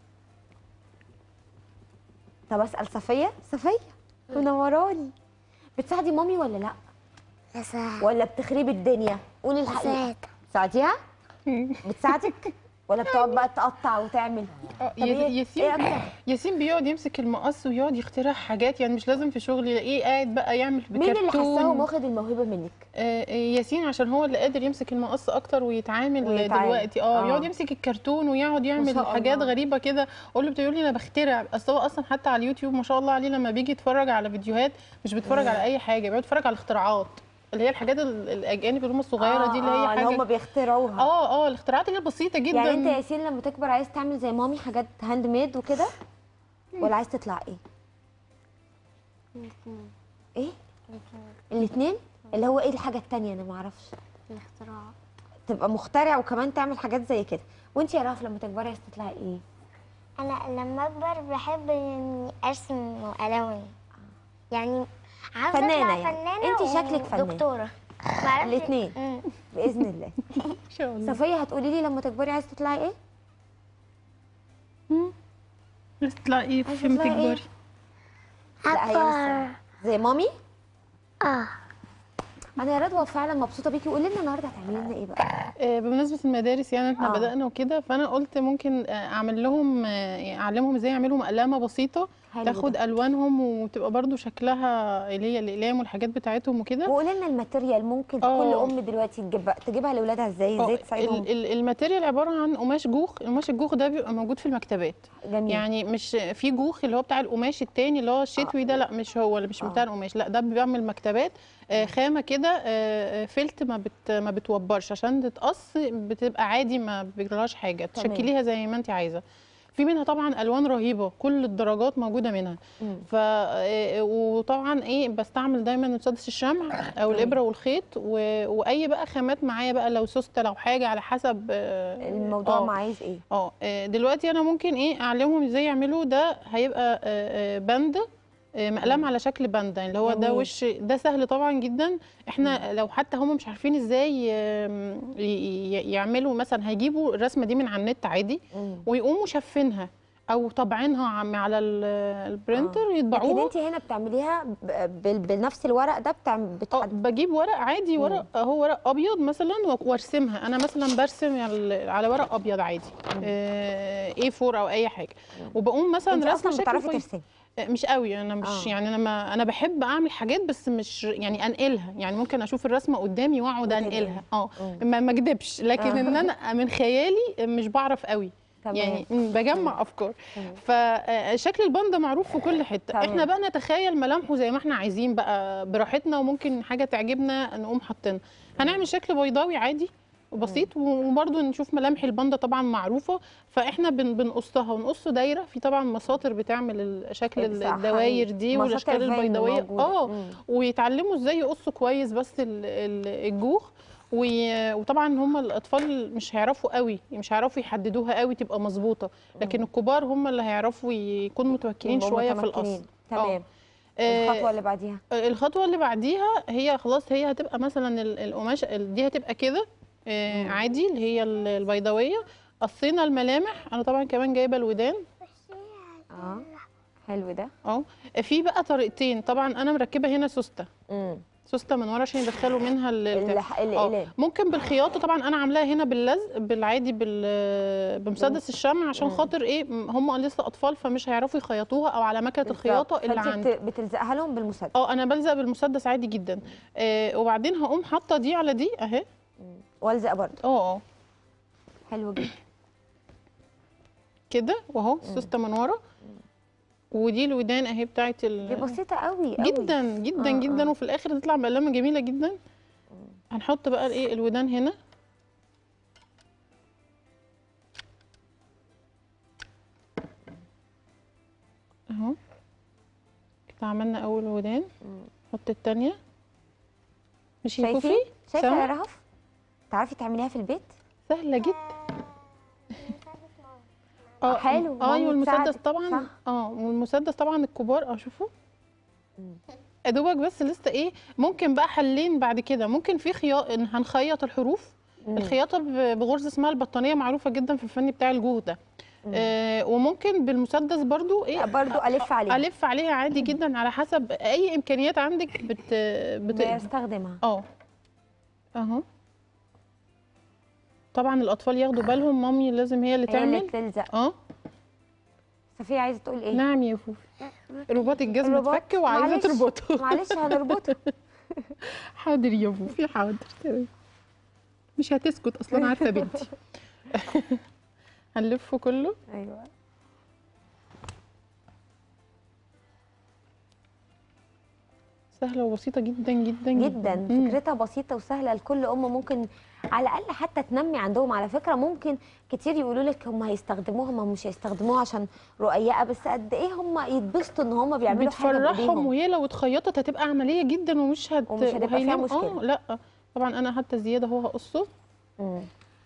طب اسال صفيه صفيه منوراني بتساعدي مامي ولا لا بساعد ولا بتخربي الدنيا قولي الحقيقه بساعد تساعديها بتساعدك ولا بتقعد بقى تقطع وتعمل آه، طب يا- إيه- ياسين إيه أكتر؟ ياسين بيقعد يمسك المقص ويقعد يخترع حاجات يعني مش لازم في شغل يلاقيه قاعد بقى يعمل مين اللي بكرتون حساهم واخد الموهبه منك آه، آه، ياسين عشان هو اللي قادر يمسك المقص اكتر ويتعامل, ويتعامل. دلوقتي اه آه. يقعد يمسك الكرتون ويقعد يعمل شاء حاجات الله. غريبه كده اقول له بتقول لي انا بخترع اصل هو اصلا حتى على اليوتيوب ما شاء الله عليه لما بيجي يتفرج على فيديوهات مش بيتفرج على اي حاجه بيقعد يتفرج على الاختراعات اللي هي الحاجات ال- الاجانب اللي هم الصغيره دي اللي هي آه، حاجه اللي هم بيخترعوها اه اه الاختراعات اللي هي بسيطه جدا يعني انت يا ياسين لما تكبر عايز تعمل زي مامي حاجات هاند ميد وكده ولا عايز تطلع ايه ايه الاثنين اللي هو ايه الحاجه التانية انا ما اعرفش الاختراع تبقى مخترع وكمان تعمل حاجات زي كده وانت يا رهف لما تكبري عايز تطلعي ايه انا لما اكبر بحب اني ارسم والون يعني عاوزه فنانة اطلع يعني. فنانه انت شكلك فنانة. دكتوره معرفش- الاتنين. مم. باذن الله ان شاء الله صفيه هتقولي لي لما تكبري عايز تطلعي ايه بس تطلعي ايه عايزة في ما تطلعي إيه؟ تكبري لا هي لسه زي مامي اه انا يا رضوى فعلا مبسوطه بيكي وقولي لنا النهارده هتعملي لنا ايه بقى آه، بمناسبة المدارس يعني احنا آه. بدأنا وكده فأنا قلت ممكن آه، أعمل لهم آه، يعني أعلمهم ازاي يعملوا مقلمة بسيطة حلو تاخد ده. ألوانهم وتبقى برضو شكلها اللي هي الأقلام والحاجات بتاعتهم وكده وقولي لنا الماتيريال ممكن آه. كل ام دلوقتي تجيب تجيبها لاولادها ازاي آه، ازاي تساعدهم ال- ال- الماتيريال عبارة عن قماش جوخ القماش الجوخ ده بيبقى موجود في المكتبات جميل يعني مش في جوخ اللي هو بتاع القماش التاني اللي هو الشتوي ده لا مش هو اللي مش بتاع القماش لا ده بيعمل مكتبات آه، خامه كده آه، آه، فلت ما بت ما بتوبرش عشان تتقص بتبقى عادي ما بيجرالهاش حاجه تمام. تشكليها زي ما انت عايزه في منها طبعا الوان رهيبه كل الدرجات موجوده منها مم. ف آه، وطبعا ايه بستعمل دايما مسدس الشمع او الابره والخيط و... واي بقى خامات معايا بقى لو سوسته لو حاجه على حسب آه، الموضوع آه. ما عايز ايه اه آه، دلوقتي انا ممكن ايه اعلمهم ازاي يعملوا ده هيبقى آه، آه، بند آه، مقلم على شكل بند يعني اللي هو ده جميل. وش ده سهل طبعا جدا احنا لو حتى هم مش عارفين ازاي آم، ي- ي- يعملوا مثلا هيجيبوا الرسمه دي من على النت عادي مم. ويقوموا شافينها او طابعينها عم- على ال- البرينتر لكن يطبعوها انت هنا بتعمليها ب- بال- بنفس الورق ده بتعمل اه بتحد... بجيب ورق عادي ورق هو ورق ابيض مثلا و- وارسمها انا مثلا برسم على على ورق ابيض عادي اي 4 او اي حاجه وبقوم انت مثلا اصلا رسمه شكل بتعرفي كويس. ترسمي مش قوي انا مش آه. يعني انا ما انا بحب اعمل حاجات بس مش يعني انقلها يعني ممكن اشوف الرسمه قدامي واقعد وتنقلها. انقلها اه مم. ما ما اكدبش لكن آه. ان انا من خيالي مش بعرف قوي تمام. يعني مم، بجمع افكار فشكل الباندا معروف في كل حته تمام. احنا بقى نتخيل ملامحه زي ما احنا عايزين بقى براحتنا وممكن حاجه تعجبنا نقوم حاطينها هنعمل شكل بيضاوي عادي وبسيط وبرده نشوف ملامح الباندا طبعا معروفه فاحنا بن بنقصها ونقص دايره في طبعا مساطر بتعمل ال- شكل صح، الدواير دي مساطر والاشكال فاينة البيضاويه موجودة. اه مم. ويتعلموا ازاي يقصوا كويس بس ال- ال- الجوخ وي- وطبعا هم الاطفال مش هيعرفوا قوي مش هيعرفوا يحددوها قوي تبقى مظبوطه لكن الكبار هم اللي هيعرفوا يكونوا متمكنين يبقوا شويه في متمكنين. القص تمام آه. الخطوه اللي بعديها آه، الخطوه اللي بعديها هي خلاص هي هتبقى مثلا ال- القماش ال- دي هتبقى كده آه، عادي اللي هي ال- البيضاويه قصينا الملامح انا طبعا كمان جايبه الودان اه حلو ده اه في بقى طريقتين طبعا انا مركبه هنا سوسته امم سوسته من ورا عشان يدخلوا منها ال- البتاع. الح- آه، الأقلام. ممكن بالخياطه طبعا انا عاملاها هنا باللزق بالعادي بال بمسدس الشمع عشان خاطر ايه م- هم لسه اطفال فمش هيعرفوا يخيطوها او على مكنه الخياطه اللي فأنت عندي بت- بتلزقها لهم بالمسدس اه انا بلزق بالمسدس عادي جدا آه وبعدين هقوم حاطه دي على دي اهي والزق برضه اه اه حلو جدا كده واهو سوسته من ورا ودي الودان اهي بتاعت ال... دي بسيطه قوي قوي جدا جدا آه، جدا آه. وفي الاخر تطلع مقلمه جميله جدا هنحط بقى الايه الودان هنا اهو كده عملنا اول ودان نحط التانية مش يا شايفين فوفي شايفه يا سامعة؟ رهف تعرفي تعمليها في البيت سهله جدا حلو، اه مامي والمسدس تساعدك، طبعا صح. اه والمسدس طبعا الكبار اه شوفوا يا دوبك بس لسه ايه ممكن بقى حلين بعد كده ممكن في خياط إن هنخيط الحروف الخياطه ب- بغرزه اسمها البطانيه معروفه جدا في الفن بتاع الجوه ده آه وممكن بالمسدس برضو ايه برضو ألف عليها. الف عليها عادي جدا على حسب اي امكانيات عندك بت بت بستخدمها اه اهو طبعا الاطفال ياخدوا بالهم مامي لازم هي اللي هي اللي تعمل تلزق اه صفيه عايزه تقول ايه نعم يا فوفي رباط الجزمه الرباط. اتفك وعايزه معلش، تربطه معلش هنربطه حاضر يا فوفي حاضر تمام. مش هتسكت اصلا عارفه بنتي هنلفه كله ايوه سهله وبسيطه جدا جدا جدا مم. فكرتها بسيطه وسهله لكل ام ممكن على الاقل حتى تنمي عندهم على فكره ممكن كتير يقولوا لك هم هيستخدموها هم مش هيستخدموها عشان رقيقه بس قد ايه هم يتبسطوا ان هم بيعملوا حاجه بتفرحهم بايديهم وهي لو اتخيطت هتبقى عمليه جدا ومش هت ومش هتبقى فيها وهينام- مشكلة. اه لا طبعا انا حتى زياده اهو هقصه مم.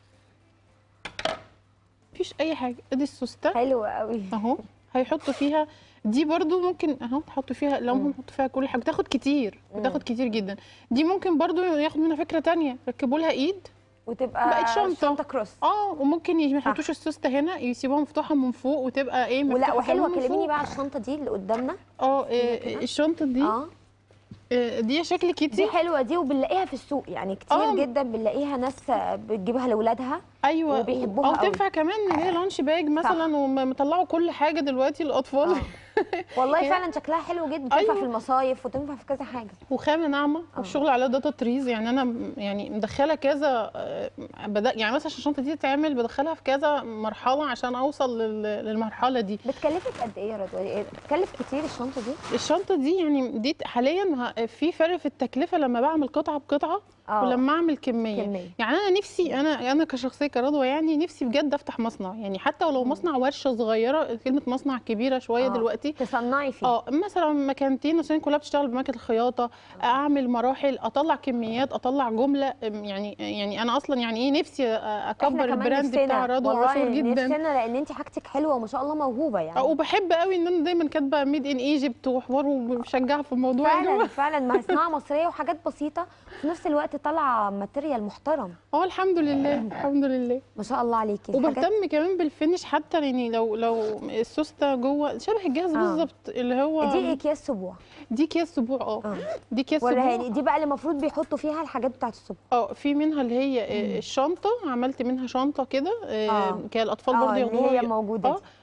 مفيش اي حاجه ادي السوسته حلوه قوي اهو هيحطوا فيها دي برضو ممكن اهو تحطوا فيها لو هم يحطوا فيها كل حاجه بتاخد كتير بتاخد كتير جدا دي ممكن برضو ياخد منها فكره تانية ركبوا لها ايد وتبقى بقت شنطه شنطه كروس اه وممكن ي- ما يحطوش السوسته هنا يسيبوها مفتوحه من فوق وتبقى ايه ولا مفتوحة وحلوه كمان من كلميني فوق. بقى على الشنطه دي اللي قدامنا اه إيه، الشنطه دي اه آه، دي شكل دي كيتي حلوه دي وبنلاقيها في السوق يعني كتير آه. جدا بنلاقيها ناس بتجيبها لاولادها ايوه وبيحبوها او قوي. تنفع كمان ان هي لانش باج مثلا ومطلعوا كل حاجه دلوقتي للاطفال والله هي- فعلا شكلها حلو جدا تنفع أيوة. في المصايف وتنفع في كذا حاجه وخامه ناعمه والشغل على داتا تريز يعني انا م- يعني مدخله كذا آه، بدا يعني مثلا عشان الشنطه دي تتعمل بدخلها في كذا مرحله عشان اوصل لل- للمرحله دي بتكلفك قد ايه يا رضوى إيه، بتكلف كتير الشنطه دي الشنطه دي يعني دي حاليا ه- في فرق في التكلفه لما بعمل قطعه بقطعه آه. ولما اعمل كميه. كمية. يعني انا نفسي انا انا كشخصيه كرضوى يعني نفسي بجد افتح مصنع يعني حتى ولو مصنع ورشه صغيره كلمه مصنع كبيره شويه آه. دلوقتي تصنعي فيه اه مثلا مكانتين عشان كلها بتشتغل بمكنه الخياطه اعمل مراحل اطلع كميات اطلع جمله أم، يعني يعني انا اصلا يعني ايه نفسي اكبر إحنا كمان البراند نفسنا. بتاع رضوى والله عاشور جدا نفسنا لان انت حاجتك حلوه وما شاء الله موهوبه يعني اه وبحب قوي ان انا دايما كاتبه ميد ان ايجيبت وحوار ومشجعه في الموضوع فعلا ده. فعلا ما هي صناعه مصريه وحاجات بسيطه وفي نفس الوقت طالعه ماتيريال محترم اه الحمد لله الحمد لله ما شاء الله عليكي الحاجات- وبهتم كمان بالفينش حتى يعني لو لو السوسته جوه شبه الجهاز آه. بالظبط اللي هو دي اكياس سبوع دي اكياس سبوع اه دي اكياس وريها سبوع لي دي بقى اللي المفروض بيحطوا فيها الحاجات بتاعت السبوع اه في منها اللي هي آه، الشنطه عملت منها شنطه كده آه، آه. كان الاطفال آه، برضه اللي ياخدوها هي موجودة اه دي.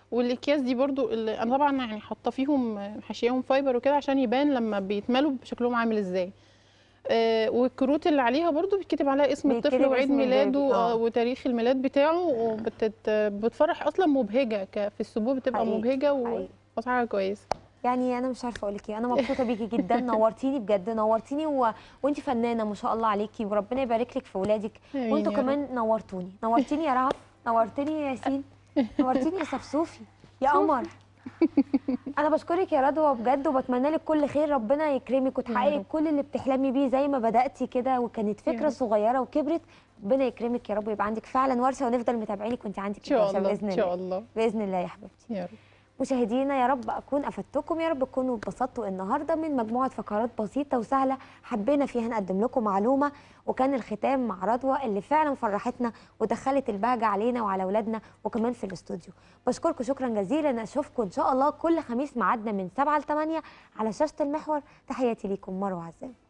والاكياس دي برضو اللي انا طبعا يعني حاطه فيهم حاشياهم فايبر وكده عشان يبان لما بيتملوا شكلهم عامل ازاي آه والكروت اللي عليها برضو بيتكتب عليها اسم الطفل بيتكتب وعيد اسم ميلاده البيبي، آه. آه وتاريخ الميلاد بتاعه وبتت بتفرح اصلا مبهجه ك- في السبوع بتبقى حقيقي، مبهجه حقيقي. واسعارها كويسه يعني انا مش عارفه اقول لك ايه انا مبسوطه بيكي جدا نورتيني بجد نورتيني و... وانت فنانه ما شاء الله عليكي وربنا يبارك لك في ولادك آمين وانتوا يا رب. كمان نورتوني نورتيني يا رهف نورتني يا ياسين نورتيني يا سفسوفي يا قمر انا بشكرك يا رضوى بجد وبتمنى لك كل خير ربنا يكرمك وتحققي رب. كل اللي بتحلمي بيه زي ما بداتي كده وكانت يا فكره رب. صغيره وكبرت ربنا يكرمك يا رب ويبقى عندك فعلا ورشه ونفضل متابعينك وانت عندك ان شاء الورشة الله باذن ان الله شاء الله باذن الله يا حبيبتي يا رب مشاهدينا يا رب اكون افدتكم يا رب تكونوا اتبسطتوا النهارده من مجموعه فقرات بسيطه وسهله حبينا فيها نقدم لكم معلومه وكان الختام مع رضوى اللي فعلا فرحتنا ودخلت البهجه علينا وعلى اولادنا وكمان في الاستوديو بشكركم شكرا جزيلا اشوفكم ان شاء الله كل خميس ميعادنا من 7 ل 8 على شاشه المحور تحياتي ليكم مروه عزام